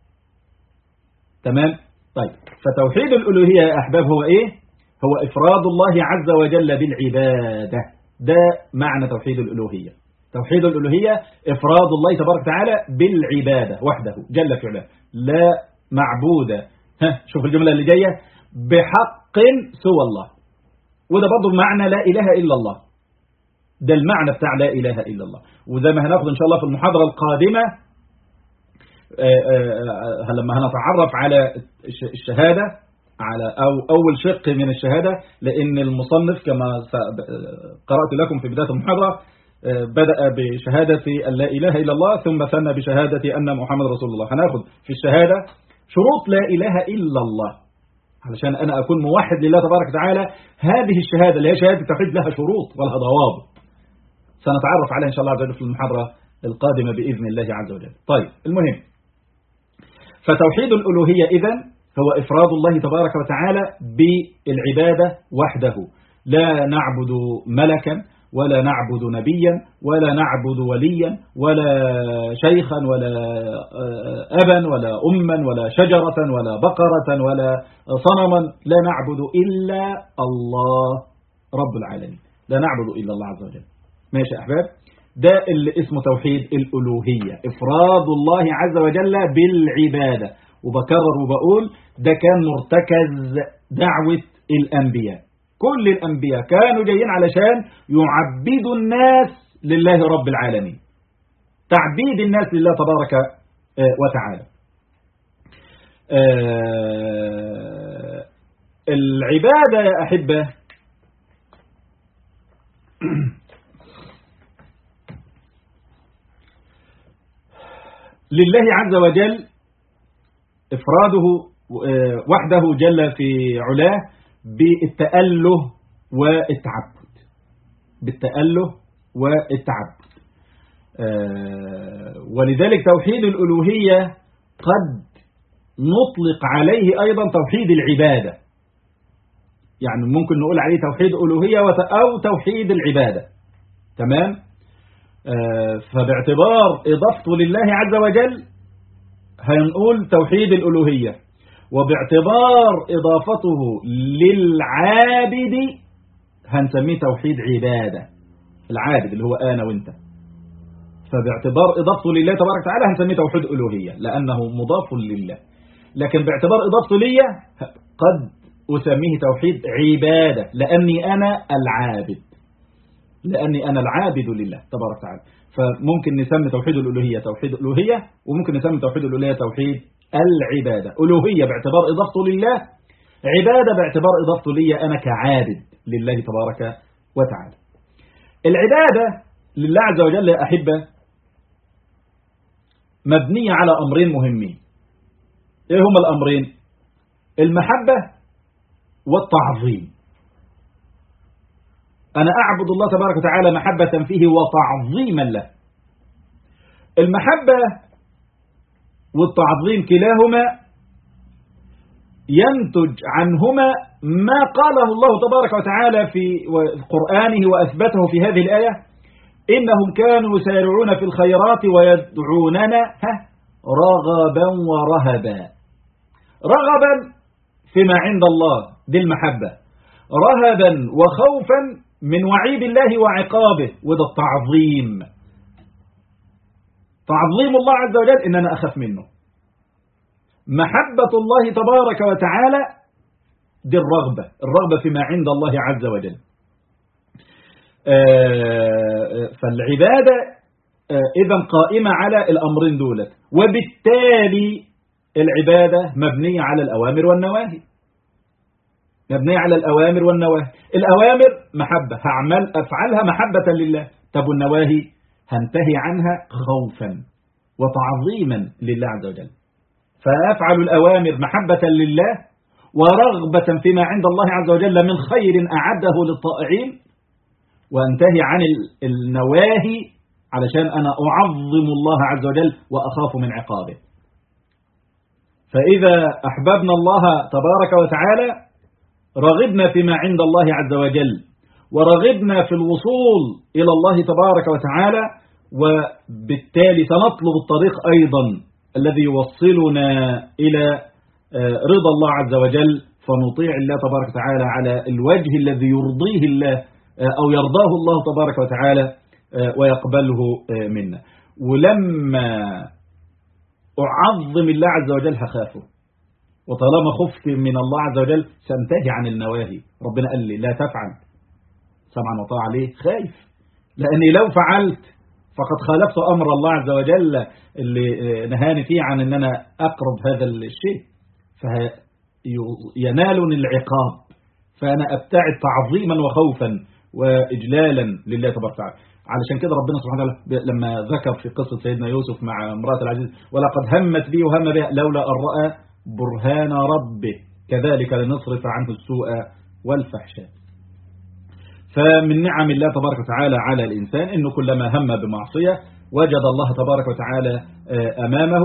تمام طيب فتوحيد الألوهية يا أحباب هو إيه هو إفراد الله عز وجل بالعبادة ده معنى توحيد الألوهية توحيد الألوهية إفراد الله تبارك وتعالى بالعبادة وحده جل في علاه لا معبود ها شوف الجملة اللي جاية بحق سوى الله وده برضه معنى لا إله إلا الله ده المعنى بتاع لا إله إلا الله وزي ما هناخد إن شاء الله في المحاضرة القادمة لما هنتعرف على الشهادة على أو أول شق من الشهادة لأن المصنف كما قرأت لكم في بداية المحاضرة بدأ بشهادة أن لا إله إلا الله ثم ثنى بشهادة أن محمد رسول الله هناخد في الشهادة شروط لا إله إلا الله علشان أنا أكون موحد لله تبارك وتعالى هذه الشهادة اللي هي شهادة التوحيد لها شروط ولها ضوابط سنتعرف عليها إن شاء الله عز وجل في المحاضرة القادمة بإذن الله عز وجل طيب المهم فتوحيد الألوهية إذن هو إفراد الله تبارك وتعالى بالعبادة وحده لا نعبد ملكا ولا نعبد نبيا ولا نعبد وليا ولا شيخا ولا أبا ولا أما ولا شجرة ولا بقرة ولا صنما لا نعبد إلا الله رب العالمين لا نعبد إلا الله عز وجل ماشي يا أحباب ده اللي اسمه توحيد الألوهية إفراد الله عز وجل بالعبادة وبكرر وبقول ده كان مرتكز دعوة الأنبياء كل الأنبياء كانوا جايين علشان يعبدوا الناس لله رب العالمين تعبيد الناس لله تبارك وتعالى العبادة يا أحبة لله عز وجل إفراده وحده جل في علاه بالتأله والتعبد بالتأله والتعبد ولذلك توحيد الألوهية قد نطلق عليه أيضا توحيد العبادة يعني ممكن نقول عليه توحيد ألوهية أو توحيد العبادة تمام فباعتبار إضافته لله عز وجل هنقول توحيد الألوهية وباعتبار إضافته للعابد هنسميه توحيد عبادة العابد اللي هو أنا وانت فباعتبار إضافته لله تبارك وتعالى هنسميه توحيد ألوهية لأنه مضاف لله لكن باعتبار إضافته لي قد أسميه توحيد عبادة لأني أنا العابد لأني أنا العابد لله تبارك وتعالى فممكن نسمي توحيد الألوهية توحيد الألوهية وممكن نسمي توحيد الألوهية توحيد العبادة ألوهية باعتبار إضافته لله عبادة باعتبار إضافته لي أنا كعابد لله تبارك وتعالى العبادة لله عز وجل يا أحبة مبنية على أمرين مهمين إيه هما الأمرين المحبة والتعظيم أنا أعبد الله تبارك وتعالى محبة فيه وتعظيما له المحبة والتعظيم كلاهما ينتج عنهما ما قاله الله تبارك وتعالى في قرآنه وأثبته في هذه الآية إنهم كانوا يسارعون في الخيرات ويدعوننا رغبا ورهبا رغبا فيما عند الله دي المحبة رهبا وخوفا من وعيد الله وعقابه وده التعظيم تعظيم الله عز وجل إن أنا أخاف منه محبة الله تبارك وتعالى دي الرغبة الرغبة فيما عند الله عز وجل فالعبادة إذا قائمة على الأمرين دولت وبالتالي العبادة مبنية على الأوامر والنواهي مبنية على الأوامر والنواهي الأوامر محبة هعمل أفعلها محبة لله طب والنواهي هنتهي عنها خوفا وتعظيما لله عز وجل فأفعل الأوامر محبة لله ورغبة فيما عند الله عز وجل من خير أعده للطائعين وانتهي عن النواهي علشان أنا أعظم الله عز وجل وأخاف من عقابه فإذا أحببنا الله تبارك وتعالى رغبنا فيما عند الله عز وجل ورغبنا في الوصول إلى الله تبارك وتعالى وبالتالي سنطلب الطريق أيضا الذي يوصلنا إلى رضا الله عز وجل فنطيع الله تبارك وتعالى على الوجه الذي يرضيه الله أو يرضاه الله تبارك وتعالى ويقبله منا ولما أعظم الله عز وجل هخافه وطالما خفت من الله عز وجل سانتهي عن النواهي ربنا قال لي لا تفعل سمعا وطاعة ليه خايف لأني لو فعلت فقد خالفت أمر الله عز وجل اللي نهاني فيه عن أن أنا أقرب هذا الشيء فينالني العقاب فأنا أبتعد تعظيما وخوفا وإجلالا لله تبارك وتعالى علشان كده ربنا سبحانه وتعالى لما ذكر في قصة سيدنا يوسف مع امرأة العزيز ولقد همت بي وهم بها لولا أن رأى برهان ربه كذلك لنصرف عنه السوء والفحشاء فمن نعم الله تبارك وتعالى على الإنسان أنه كلما هم بمعصية وجد الله تبارك وتعالى أمامه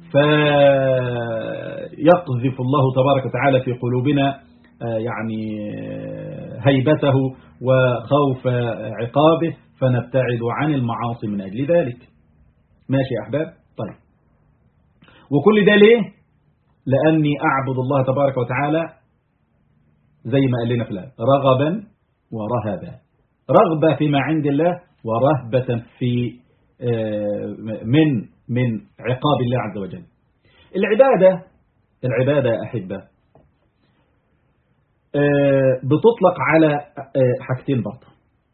فيقذف الله تبارك وتعالى في قلوبنا يعني هيبته وخوف عقابه فنبتعد عن المعاصي من أجل ذلك ماشي يا أحباب طيب وكل ده ليه لأني أعبد الله تبارك وتعالى زي ما قال لنا في الآية رغبا ورهبا رغبة فيما عند الله ورهبة في من من عقاب الله عز وجل العبادة العبادة يا أحبة بتطلق على حاجتين برضه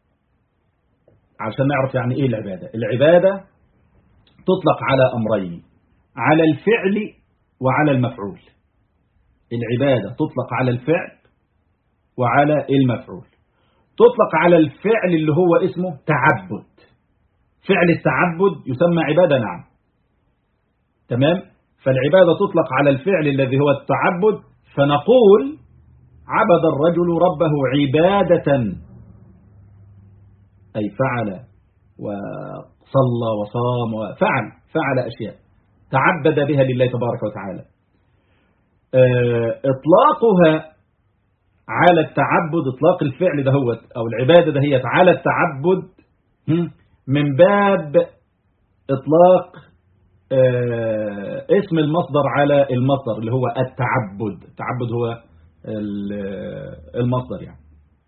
عشان نعرف يعني ايه العبادة العبادة تطلق على امرين على الفعل وعلى المفعول العبادة تطلق على الفعل وعلى المفعول تطلق على الفعل اللي هو اسمه تعبد فعل التعبد يسمى عبادة نعم تمام فالعبادة تطلق على الفعل الذي هو التعبد فنقول عبد الرجل ربه عبادة أي فعل وصلى وصام وفعل فعل أشياء تعبد بها لله تبارك وتعالى إطلاقها على التعبد إطلاق الفعل دهوت أو العبادة دهيت على التعبد من باب إطلاق اسم المصدر على المصدر اللي هو التعبد التعبد هو المصدر يعني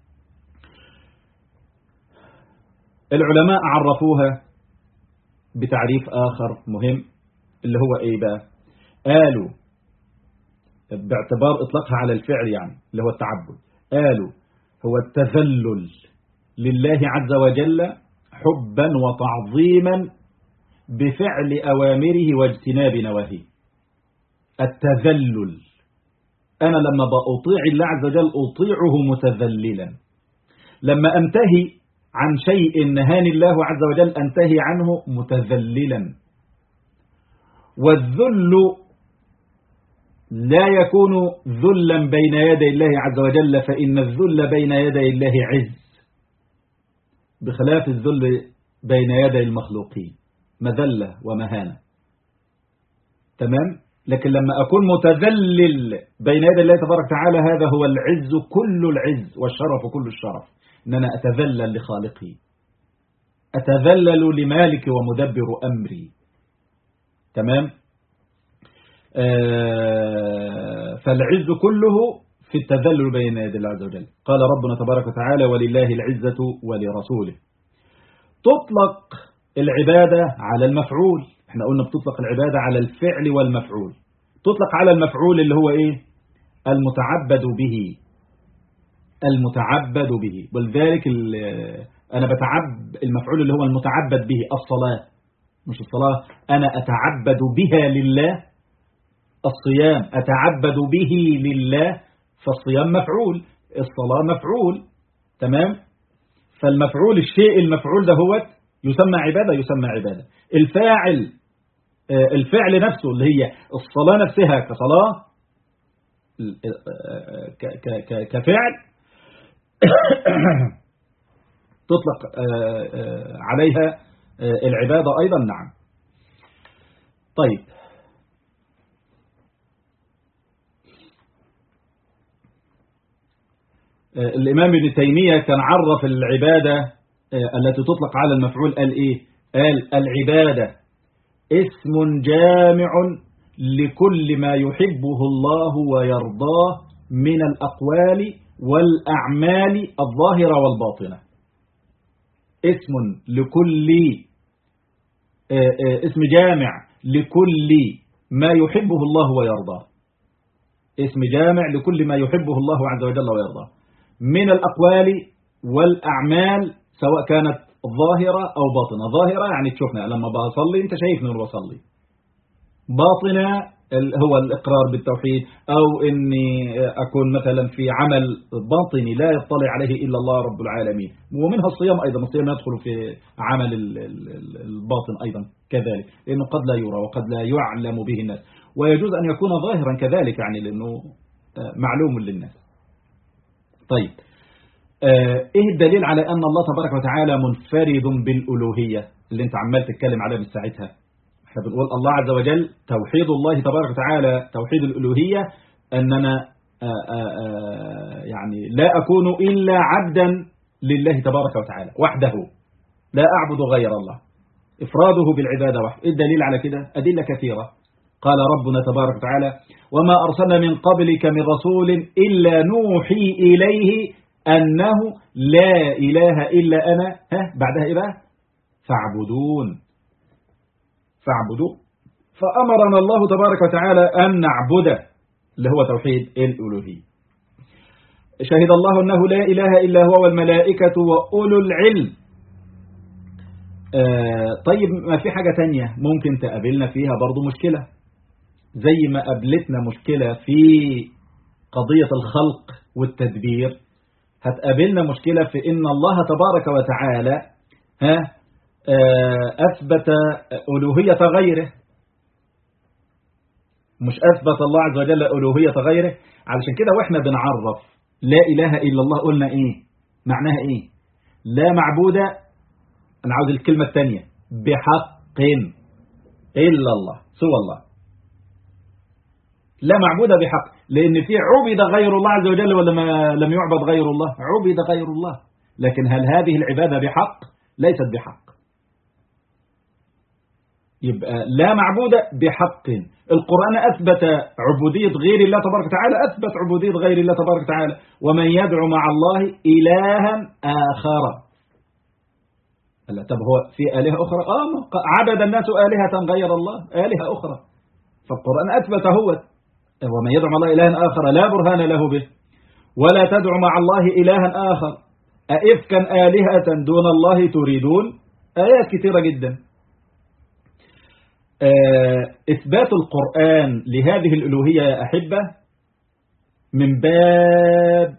العلماء عرفوها بتعريف آخر مهم اللي هو إيه بقى قالوا باعتبار إطلاقها على الفعل يعني اللي هو التعبد قالوا هو التذلل لله عز وجل حبا وتعظيما بفعل أوامره واجتناب نواهيه التذلل أنا لما بأطيع الله عز وجل أطيعه متذللا لما أنتهي عن شيء نهاني الله عز وجل أنتهي عنه متذللا والذل لا يكون ذلا بين يدي الله عز وجل فإن الذل بين يدي الله عز بخلاف الذل بين يدي المخلوقين مذلة ومهانة تمام لكن لما أكون متذلل بين يدي الله تبارك وتعالى هذا هو العز كل العز والشرف كل الشرف أن أنا أتذلل لخالقي أتذلل لمالك ومدبر أمري تمام آه فالعز كله في التذلل بين يدي الله عز وجل قال ربنا تبارك وتعالى ولله العزة ولرسوله تطلق العبادة على المفعول احنا قلنا بتطلق العبادة على الفعل والمفعول تطلق على المفعول اللي هو ايه المتعبد به المتعبد به ولذلك انا بتعب المفعول اللي هو المتعبد به الصلاة مش الصلاة انا اتعبد بها لله الصيام اتعبد به لله فالصيام مفعول الصلاة مفعول تمام فالمفعول الشيء المفعول ده هو يسمى عبادة يسمى عبادة الفاعل الفعل نفسه اللي هي الصلاة نفسها كصلاة كفعل تطلق عليها العبادة أيضا نعم طيب الإمام ابن تيمية كان عرف العبادة التي تطلق على المفعول قال إيه قال العبادة اسم جامع لكل ما يحبه الله ويرضاه من الأقوال والأعمال الظاهرة والباطنة اسم لكل اسم جامع لكل ما يحبه الله ويرضاه اسم جامع لكل ما يحبه الله عز وجل ويرضاه من الأقوال والأعمال سواء كانت ظاهرة أو باطنة ظاهرة يعني تشوفنا لما بصلي أنت شايفني وأنا بصلي باطنة هو الإقرار بالتوحيد أو إني أكون مثلا في عمل باطني لا يطلع عليه إلا الله رب العالمين ومنها الصيام أيضا الصيام يدخل في عمل الباطن أيضا كذلك لأنه قد لا يرى وقد لا يعلم به الناس ويجوز أن يكون ظاهرا كذلك يعني لأنه معلوم للناس طيب ايه الدليل على ان الله تبارك وتعالى منفرد بالالوهيه اللي انت عمال تتكلم عليها من ساعتها احنا بنقول الله عز وجل توحيد الله تبارك وتعالى توحيد الالوهيه اننا آآ آآ يعني لا اكون الا عبدا لله تبارك وتعالى وحده لا اعبد غير الله افراده بالعباده وحده ايه الدليل على كده ادله كثيره قال ربنا تبارك وتعالى وما أرسلنا من قبلك من رسول إلا نوحي إليه أنه لا إله إلا أنا ها بعدها إيه بقى فاعبدون فاعبدوا فأمرنا الله تبارك وتعالى أن نعبده اللي هو توحيد الألوهية شهد الله أنه لا إله إلا هو والملائكة وأولو العلم آه طيب ما في حاجة تانية ممكن تقابلنا فيها برضو مشكلة زي ما قابلتنا مشكلة في قضية الخلق والتدبير هتقابلنا مشكلة في إن الله تبارك وتعالى ها أثبت ألوهية غيره مش أثبت الله عز وجل ألوهية غيره علشان كده وإحنا بنعرف لا إله إلا الله قلنا إيه معناها إيه لا معبود أنا عاوز الكلمة الثانية بحق إلا الله سوى الله لا معبود بحق لأن في عبد غير الله عز وجل ولا ما لم يعبد غير الله عبد غير الله لكن هل هذه العبادة بحق ليست بحق يبقى لا معبود بحق القرآن أثبت عبودية غير الله تبارك وتعالى أثبت عبودية غير الله تبارك وتعالى ومن يدعو مع الله إلها آخر لا طب هو في آلهة أخرى آه عبد الناس آلهة غير الله آلهة أخرى فالقرآن أثبت هو ومن يدعو مع الله إلها آخر لا برهان له به ولا تدعو مع الله إلها آخر أئفكا آلهة دون الله تريدون آيات كثيرة جدا إثبات القرآن لهذه الألوهية يا أحبة من باب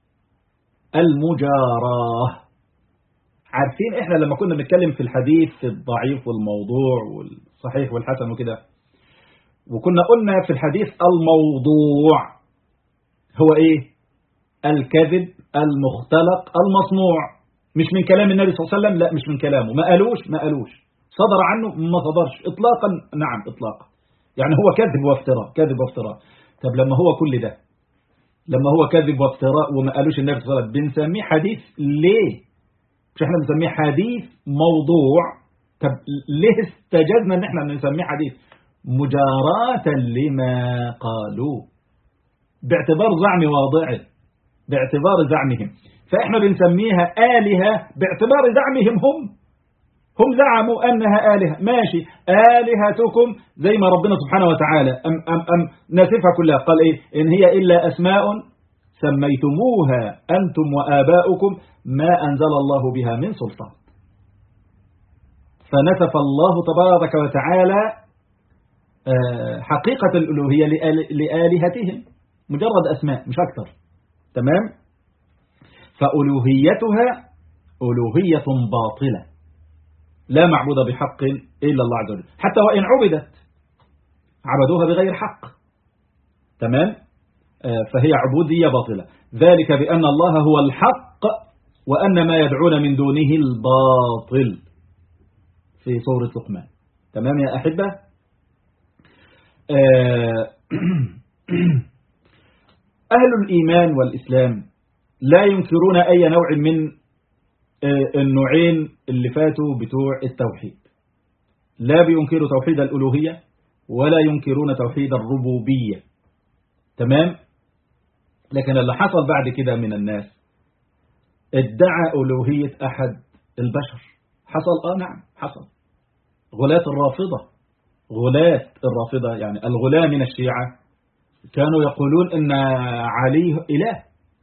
المجاراة عارفين احنا لما كنا بنتكلم في الحديث الضعيف والموضوع والصحيح والحسن وكده وكنا قلنا في الحديث الموضوع هو ايه الكذب المختلق المصنوع مش من كلام النبي صلى الله عليه وسلم لا مش من كلامه ما قالوش ما قالوش صدر عنه ما صدرش اطلاقا نعم اطلاقا يعني هو كذب وافتراء كذب وافتراء طب لما هو كل ده لما هو كذب وافتراء وما قالوش النبي صلى الله عليه وسلم بنسميه حديث ليه مش احنا بنسميه حديث موضوع طب ليه استجدنا ان احنا نسميه حديث مجاراة لما قالوا باعتبار زعم واضعه باعتبار زعمهم فاحنا بنسميها آلهة باعتبار زعمهم هم هم زعموا أنها آلهة ماشي آلهتكم زي ما ربنا سبحانه وتعالى أم, أم, أم نسفها كلها قال إيه إن هي إلا أسماء سميتموها أنتم وآباؤكم ما أنزل الله بها من سلطان فنسف الله تبارك وتعالى حقيقة الألوهية لآلهتهم مجرد أسماء مش أكثر تمام فألوهيتها ألوهية باطلة لا معبود بحق إلا الله عز وجل حتى وإن عبدت عبدوها بغير حق تمام فهي عبودية باطلة ذلك بأن الله هو الحق وأن ما يدعون من دونه الباطل في سورة لقمان تمام يا أحبة أهل الإيمان والإسلام لا ينكرون أي نوع من النوعين اللي فاتوا بتوع التوحيد لا بينكروا توحيد الألوهية ولا ينكرون توحيد الربوبية تمام لكن اللي حصل بعد كده من الناس ادعى ألوهية أحد البشر حصل آه نعم حصل غلاة الرافضة غلاة الرافضة يعني الغلاة من الشيعة كانوا يقولون ان علي إله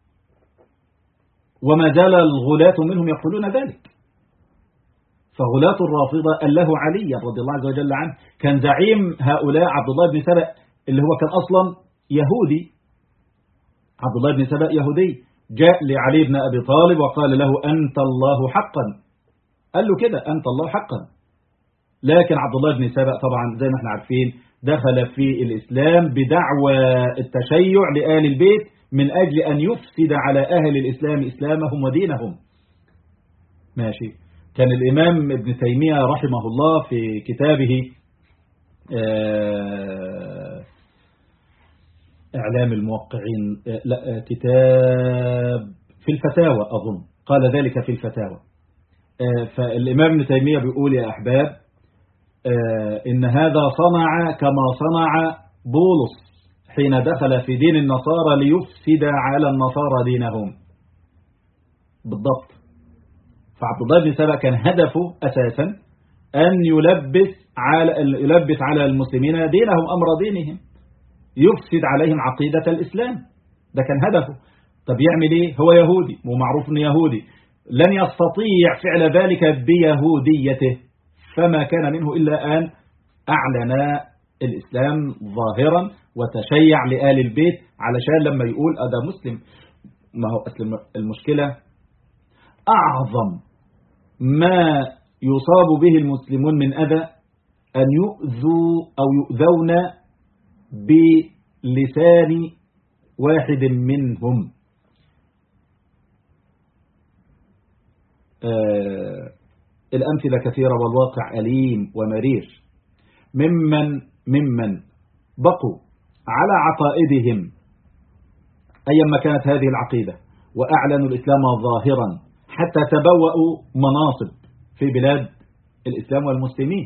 وما زال الغلاة منهم يقولون ذلك فغلاة الرافضة قال له علي رضي الله عز وجل عنه كان زعيم هؤلاء عبد الله بن سبأ اللي هو كان أصلا يهودي عبد الله بن سبأ يهودي جاء لعلي بن أبي طالب وقال له أنت الله حقا قال له كده أنت الله حقا لكن عبد الله بن سبأ طبعا زي ما احنا عارفين دخل في الإسلام بدعوى التشيع لآل البيت من أجل أن يفسد على أهل الإسلام إسلامهم ودينهم ماشي كان الإمام ابن تيمية رحمه الله في كتابه إعلام الموقعين لا كتاب في الفتاوى أظن قال ذلك في الفتاوى فالإمام ابن تيمية بيقول يا أحباب إن هذا صنع كما صنع بولس حين دخل في دين النصارى ليفسد على النصارى دينهم بالضبط فعبد الله بن سبأ كان هدفه أساسا أن يلبس على يلبس على المسلمين دينهم أمر دينهم يفسد عليهم عقيدة الإسلام ده كان هدفه طب يعمل إيه هو يهودي ومعروف أنه يهودي لن يستطيع فعل ذلك بيهوديته فما كان منه إلا أن أعلن الإسلام ظاهرا وتشيع لآل البيت علشان لما يقول أدا مسلم ما هو أسلم المشكلة أعظم ما يصاب به المسلمون من أذى أن يؤذوا أو يؤذون بلسان واحد منهم آه الأمثلة كثيرة والواقع أليم ومرير ممن ممن بقوا على عقائدهم أيما كانت هذه العقيدة وأعلنوا الإسلام ظاهرا حتى تبوأوا مناصب في بلاد الإسلام والمسلمين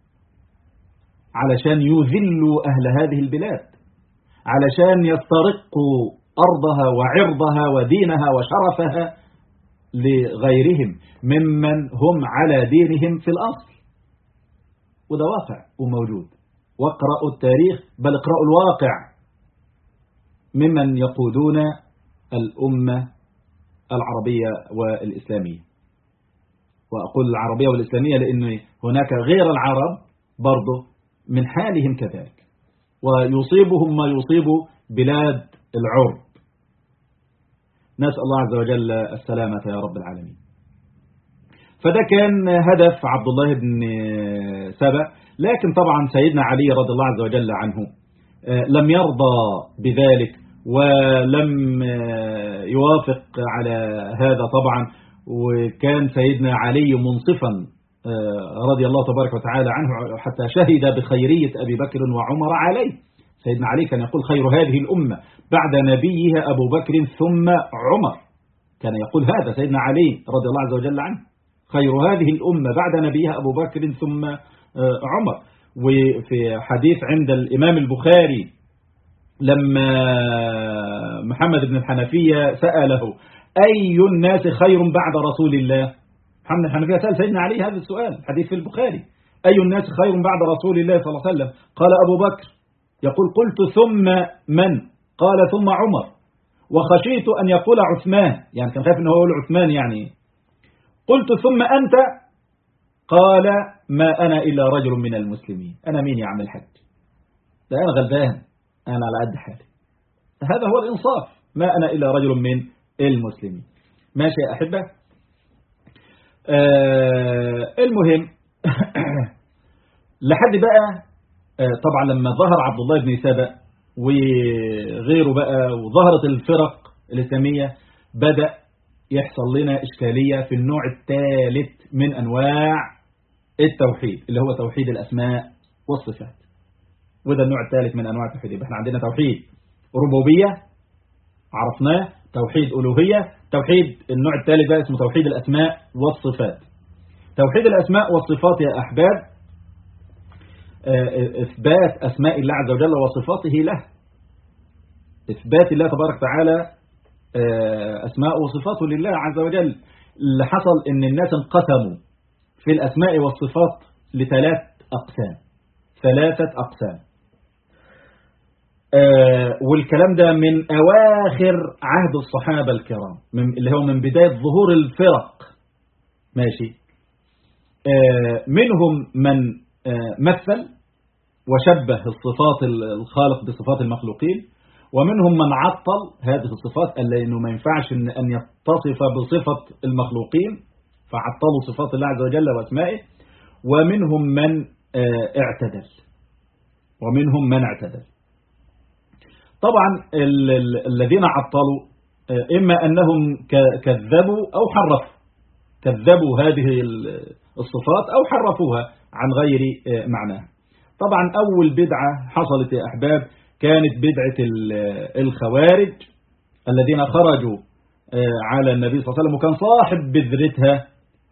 علشان يذلوا أهل هذه البلاد علشان يسترقوا أرضها وعرضها ودينها وشرفها لغيرهم ممن هم على دينهم في الأصل وده واقع وموجود واقرأوا التاريخ بل اقرأوا الواقع ممن يقودون الأمة العربية والإسلامية وأقول العربية والإسلامية لأن هناك غير العرب برضه من حالهم كذلك ويصيبهم ما يصيب بلاد العرب نسأل الله عز وجل السلامة يا رب العالمين فده كان هدف عبد الله بن سبأ لكن طبعا سيدنا علي رضي الله عز وجل عنه لم يرضى بذلك ولم يوافق على هذا طبعا وكان سيدنا علي منصفا رضي الله تبارك وتعالى عنه حتى شهد بخيرية أبي بكر وعمر عليه سيدنا علي كان يقول خير هذه الأمة بعد نبيها أبو بكر ثم عمر كان يقول هذا سيدنا علي رضي الله عز وجل عنه خير هذه الأمة بعد نبيها أبو بكر ثم عمر وفي حديث عند الإمام البخاري لما محمد بن الحنفية سأله أي الناس خير بعد رسول الله محمد الحنفية سأل سيدنا علي هذا السؤال حديث في البخاري أي الناس خير بعد رسول الله صلى الله عليه وسلم قال أبو بكر يقول قلت ثم من قال ثم عمر وخشيت أن يقول عثمان يعني كان خايف أنه يقول عثمان يعني قلت ثم أنت قال ما أنا إلا رجل من المسلمين أنا مين يا عم الحج ده أنا غلبان أنا على قد حالي هذا هو الإنصاف ما أنا إلا رجل من المسلمين ماشي يا أحبة آه المهم لحد بقى آه طبعا لما ظهر عبد الله بن سبأ وغيره بقى وظهرت الفرق الإسلامية بدأ يحصل لنا إشكالية في النوع الثالث من أنواع التوحيد اللي هو توحيد الأسماء والصفات وده النوع الثالث من أنواع التوحيد يبقى احنا عندنا توحيد ربوبية عرفناه توحيد ألوهية توحيد النوع الثالث بقى اسمه توحيد الأسماء والصفات توحيد الأسماء والصفات يا أحباب إثبات أسماء الله عز وجل وصفاته له إثبات الله تبارك وتعالى أسماء وصفاته لله عز وجل اللي حصل إن الناس انقسموا في الأسماء والصفات لثلاث أقسام ثلاثة أقسام آه والكلام ده من أواخر عهد الصحابة الكرام من اللي هو من بداية ظهور الفرق ماشي آه منهم من آه مثل وشبه الصفات الخالق بصفات المخلوقين ومنهم من عطل هذه الصفات لأنه ما ينفعش أن يتصف بصفة المخلوقين فعطلوا صفات الله عز وجل واسمائه ومنهم من اعتدل ومنهم من اعتدل طبعا الذين عطلوا إما أنهم كذبوا أو حرفوا كذبوا هذه الصفات أو حرفوها عن غير معناها طبعا أول بدعة حصلت يا أحباب كانت بدعة الخوارج الذين خرجوا على النبي صلى الله عليه وسلم وكان صاحب بذرتها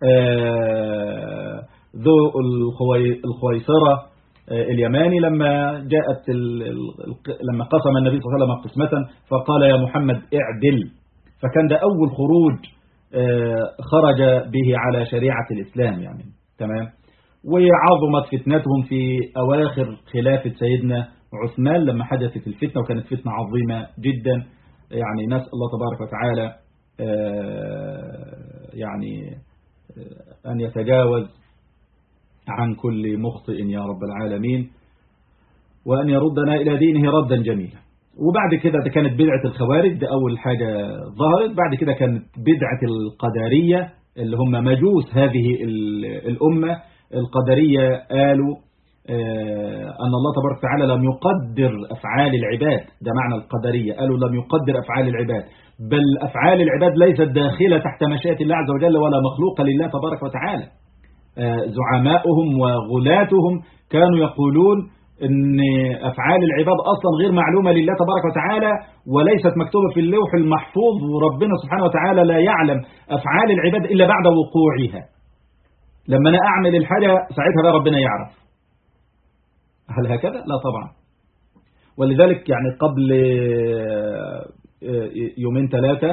ذو الخويصرة اليماني لما جاءت لما قسم النبي صلى الله عليه وسلم قسمة فقال يا محمد اعدل فكان ده أول خروج خرج به على شريعة الإسلام يعني تمام وعظمت فتنتهم في أواخر خلافة سيدنا عثمان لما حدثت الفتنة وكانت فتنة عظيمة جدا يعني نسأل الله تبارك وتعالى يعني أن يتجاوز عن كل مخطئ يا رب العالمين وأن يردنا إلى دينه ردا جميلا وبعد كده ده كانت بدعة الخوارج ده أول حاجة ظهرت بعد كده كانت بدعة القدرية اللي هم مجوس هذه الأمة القدرية قالوا أن الله تبارك وتعالى لم يقدر أفعال العباد ده معنى القدرية قالوا لم يقدر أفعال العباد بل أفعال العباد ليست داخلة تحت مشيئة الله عز وجل ولا مخلوقة لله تبارك وتعالى زعماؤهم وغلاتهم كانوا يقولون ان أفعال العباد أصلا غير معلومة لله تبارك وتعالى وليست مكتوبة في اللوح المحفوظ وربنا سبحانه وتعالى لا يعلم أفعال العباد إلا بعد وقوعها لما أنا أعمل الحاجة ساعتها بقى ربنا يعرف هل هكذا؟ لا طبعا ولذلك يعني قبل يومين ثلاثة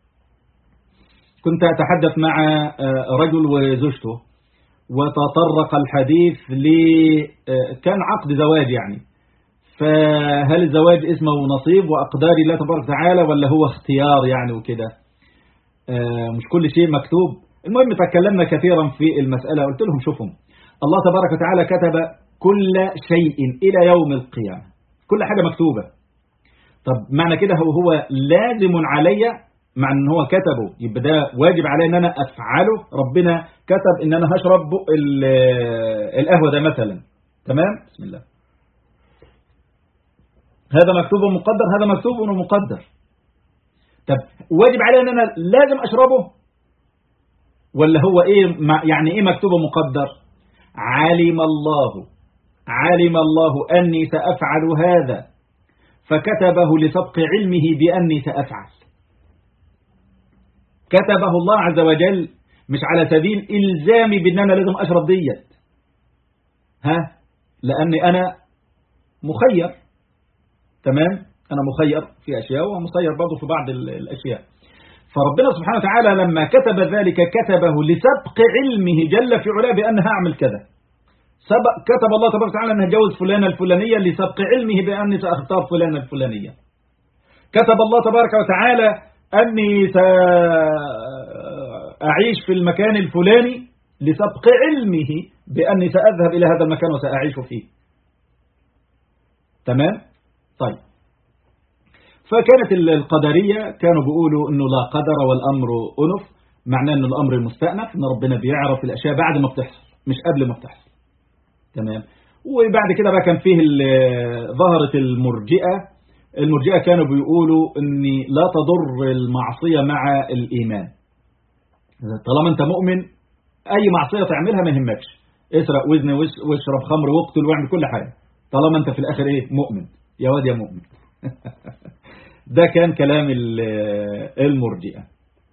كنت أتحدث مع رجل وزوجته وتطرق الحديث ل كان عقد زواج يعني فهل الزواج اسمه نصيب وأقدار الله تبارك وتعالى ولا هو اختيار يعني وكده مش كل شيء مكتوب المهم تكلمنا كثيرا في المسألة قلت لهم شوفوا الله تبارك وتعالى كتب كل شيء إلى يوم القيامة كل حاجة مكتوبة طب معنى كده هو هو لازم علي مع ان هو كتبه يبقى ده واجب علي ان انا افعله ربنا كتب ان انا هشرب بق القهوه ده مثلا تمام بسم الله هذا مكتوب ومقدر هذا مكتوب ومقدر طب واجب علي ان انا لازم اشربه ولا هو ايه يعني ايه مكتوب ومقدر علم الله علم الله اني سافعل هذا فكتبه لسبق علمه باني سافعل كتبه الله عز وجل مش على سبيل إلزامي بأن أنا لازم أشرب ديت ها لأني أنا مخير تمام أنا مخير في أشياء ومخير برضه في بعض الأشياء فربنا سبحانه وتعالى لما كتب ذلك كتبه لسبق علمه جل في علاه بأن هعمل كذا سبق كتب الله تبارك وتعالى أن هجوز فلانة الفلانية لسبق علمه بأني سأختار فلانة الفلانية كتب الله تبارك وتعالى أني سأعيش في المكان الفلاني لسبق علمه بأني سأذهب إلى هذا المكان وسأعيش فيه تمام طيب فكانت القدرية كانوا بيقولوا أنه لا قدر والأمر أنف معناه أن الأمر مستأنف أن ربنا بيعرف الأشياء بعد ما بتحصل مش قبل ما بتحصل تمام وبعد كده بقى كان فيه ظهرت المرجئة المرجئة كانوا بيقولوا ان لا تضر المعصية مع الإيمان طالما انت مؤمن أي معصية تعملها ما يهمكش اسرق وزن واشرب خمر واقتل واعمل كل حاجة طالما انت في الآخر ايه مؤمن يا واد يا مؤمن ده كان كلام المرجئة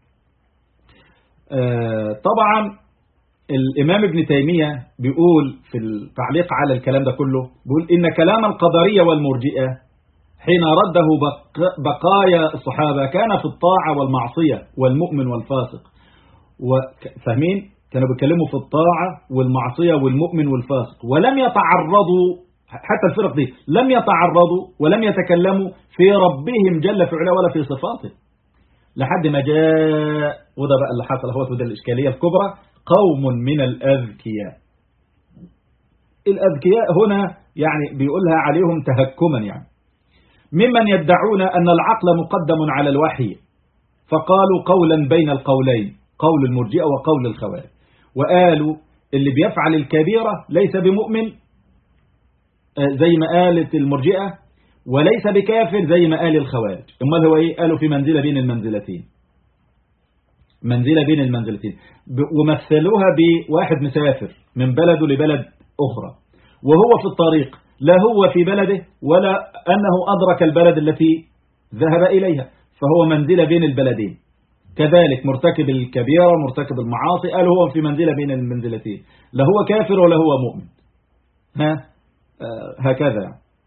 طبعا الإمام ابن تيمية بيقول في التعليق على الكلام ده كله بيقول إن كلام القدرية والمرجئة حين رده بقايا الصحابة كان في الطاعة والمعصية والمؤمن والفاسق فاهمين كانوا بيتكلموا في الطاعة والمعصية والمؤمن والفاسق ولم يتعرضوا حتى الفرق دي لم يتعرضوا ولم يتكلموا في ربهم جل في علاه ولا في صفاته لحد ما جاء وده بقى اللي حصل هو وده الإشكالية الكبرى قوم من الأذكياء الأذكياء هنا يعني بيقولها عليهم تهكما يعني ممن يدعون أن العقل مقدم على الوحي فقالوا قولا بين القولين قول المرجئة وقول الخوارج وقالوا اللي بيفعل الكبيرة ليس بمؤمن زي ما قالت المرجئة وليس بكافر زي ما قال الخوارج امال هو ايه قالوا في منزلة بين المنزلتين منزلة بين المنزلتين ومثلوها بواحد مسافر من بلده لبلد أخرى وهو في الطريق لا هو في بلده ولا أنه أدرك البلد التي ذهب إليها فهو منزلة بين البلدين كذلك مرتكب الكبيرة مرتكب المعاصي قال هو في منزلة بين المنزلتين لا هو كافر ولا هو مؤمن ها آه هكذا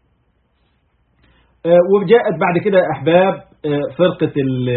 آه وجاءت بعد كده أحباب آه فرقة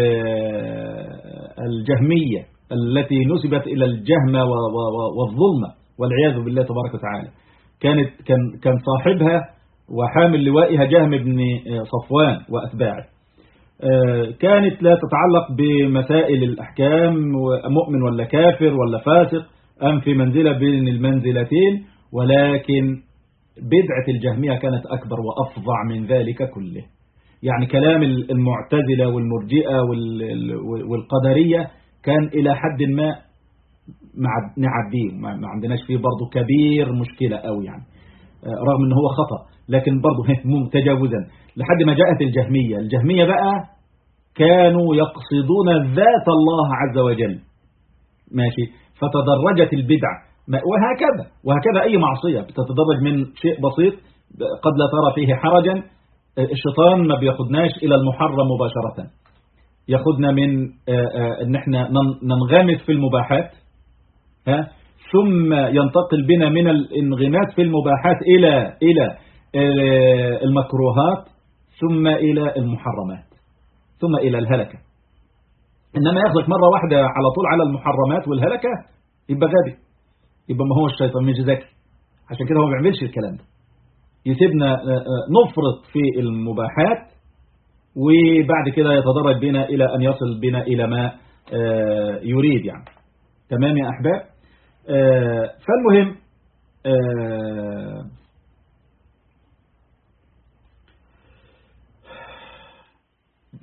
الجهمية التي نسبت إلى الجهمة والظلمة والعياذ بالله تبارك وتعالى كانت كان كان صاحبها وحامل لوائها جهم بن صفوان وأتباعه كانت لا تتعلق بمسائل الأحكام مؤمن ولا كافر ولا فاسق أم في منزلة بين المنزلتين ولكن بدعة الجهمية كانت أكبر وأفظع من ذلك كله يعني كلام المعتزلة والمرجئة والقدرية كان إلى حد ما نعديه ما عندناش فيه برضه كبير مشكلة قوي يعني رغم ان هو خطأ لكن برضه متجاوزا لحد ما جاءت الجهمية الجهمية بقى كانوا يقصدون ذات الله عز وجل ماشي فتدرجت البدع وهكذا وهكذا أي معصية بتتدرج من شيء بسيط قد لا ترى فيه حرجا الشيطان ما بياخدناش إلى المحرم مباشرة ياخدنا من ان احنا ننغمس في المباحات ها ثم ينتقل بنا من الانغماس في المباحات إلى إلى المكروهات ثم إلى المحرمات ثم إلى الهلكة إنما ياخذك مرة واحدة على طول على المحرمات والهلكة يبقى غبي يبقى ما هو الشيطان مش ذكي عشان كده هو ما بيعملش الكلام ده يسيبنا نفرط في المباحات وبعد كده يتدرج بنا إلى أن يصل بنا إلى ما يريد يعني تمام يا أحباب فالمهم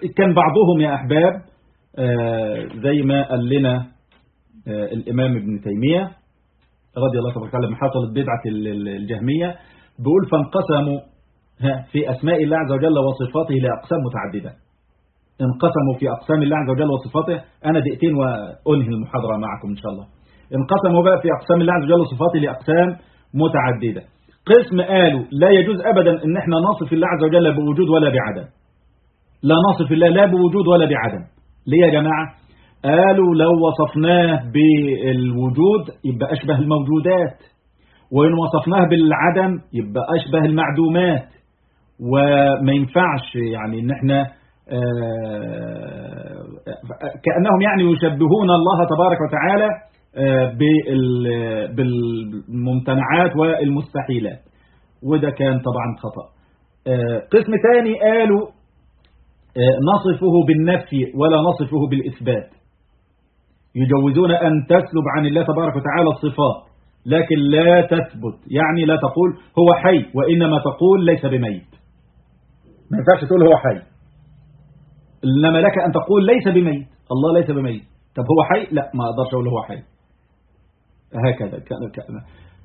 كان بعضهم يا أحباب زي ما قال لنا الإمام ابن تيمية رضي الله تبارك وتعالى لما حصلت بدعة الجهمية بيقول فانقسموا في أسماء الله عز وجل وصفاته لأقسام متعددة انقسموا في أقسام الله عز وجل وصفاته أنا دقيقتين وأنهي المحاضرة معكم إن شاء الله انقسموا بقى في أقسام الله عز وجل وصفاته لأقسام متعددة قسم قالوا لا يجوز أبدا أن احنا نصف الله عز وجل بوجود ولا بعدم لا نصف الله لا بوجود ولا بعدم ليه يا جماعة قالوا لو وصفناه بالوجود يبقى أشبه الموجودات وإن وصفناه بالعدم يبقى أشبه المعدومات وما ينفعش يعني ان احنا كأنهم يعني يشبهون الله تبارك وتعالى بالممتنعات والمستحيلات وده كان طبعا خطأ قسم ثاني قالوا نصفه بالنفي ولا نصفه بالإثبات يجوزون أن تسلب عن الله تبارك وتعالى الصفات لكن لا تثبت يعني لا تقول هو حي وإنما تقول ليس بميت ما ينفعش تقول هو حي إنما لك أن تقول ليس بميت الله ليس بميت طب هو حي لا ما أقدرش أقول هو حي هكذا كان كان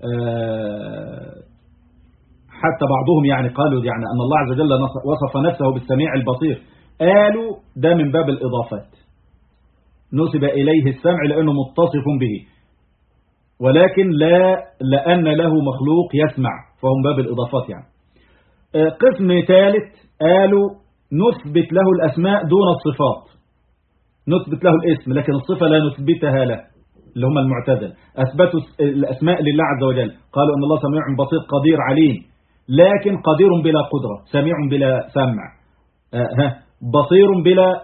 حتى بعضهم يعني قالوا يعني أن الله عز وجل وصف نفسه بالسميع البصير قالوا ده من باب الإضافات نسب إليه السمع لأنه متصف به ولكن لا لأن له مخلوق يسمع فهم باب الإضافات يعني قسم ثالث قالوا نثبت له الأسماء دون الصفات نثبت له الاسم لكن الصفة لا نثبتها له اللي هم المعتزل أثبتوا الأسماء لله عز وجل قالوا أن الله سميع بصير قدير عليم لكن قدير بلا قدرة سميع بلا سمع بصير بلا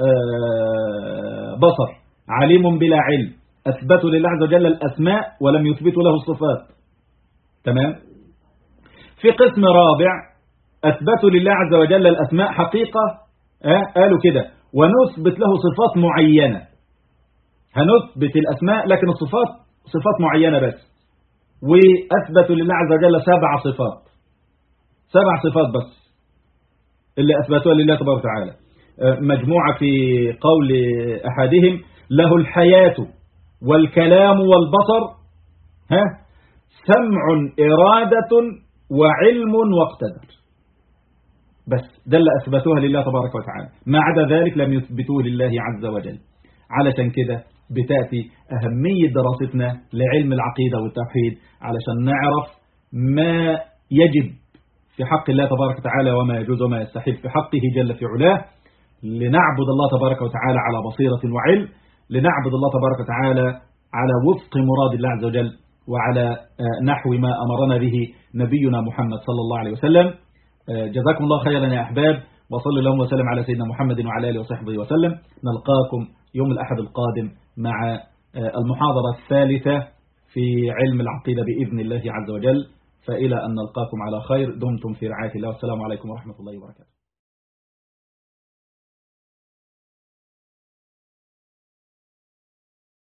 بصر عليم بلا علم أثبتوا لله عز وجل الأسماء ولم يثبتوا له الصفات تمام في قسم رابع أثبتوا لله عز وجل الأسماء حقيقة قالوا كده ونثبت له صفات معينة هنثبت الأسماء لكن الصفات صفات معينة بس وأثبتوا لله عز وجل سبع صفات سبع صفات بس اللي أثبتوها لله تبارك وتعالى مجموعة في قول أحدهم له الحياة والكلام والبصر ها سمع إرادة وعلم واقتدر بس ده اللي أثبتوها لله تبارك وتعالى ما عدا ذلك لم يثبتوه لله عز وجل علشان كده بتأتي أهمية دراستنا لعلم العقيدة والتوحيد علشان نعرف ما يجب في حق الله تبارك وتعالى وما يجوز وما يستحيل في حقه جل في علاه لنعبد الله تبارك وتعالى على بصيرة وعلم لنعبد الله تبارك وتعالى على وفق مراد الله عز وجل وعلى نحو ما أمرنا به نبينا محمد صلى الله عليه وسلم جزاكم الله خيرا يا أحباب وصلى اللهم وسلم على سيدنا محمد وعلى آله وصحبه وسلم نلقاكم يوم الأحد القادم مع المحاضرة الثالثة في علم العقيدة بإذن الله عز وجل فإلى أن نلقاكم على خير دمتم في رعاية الله والسلام عليكم ورحمة الله وبركاته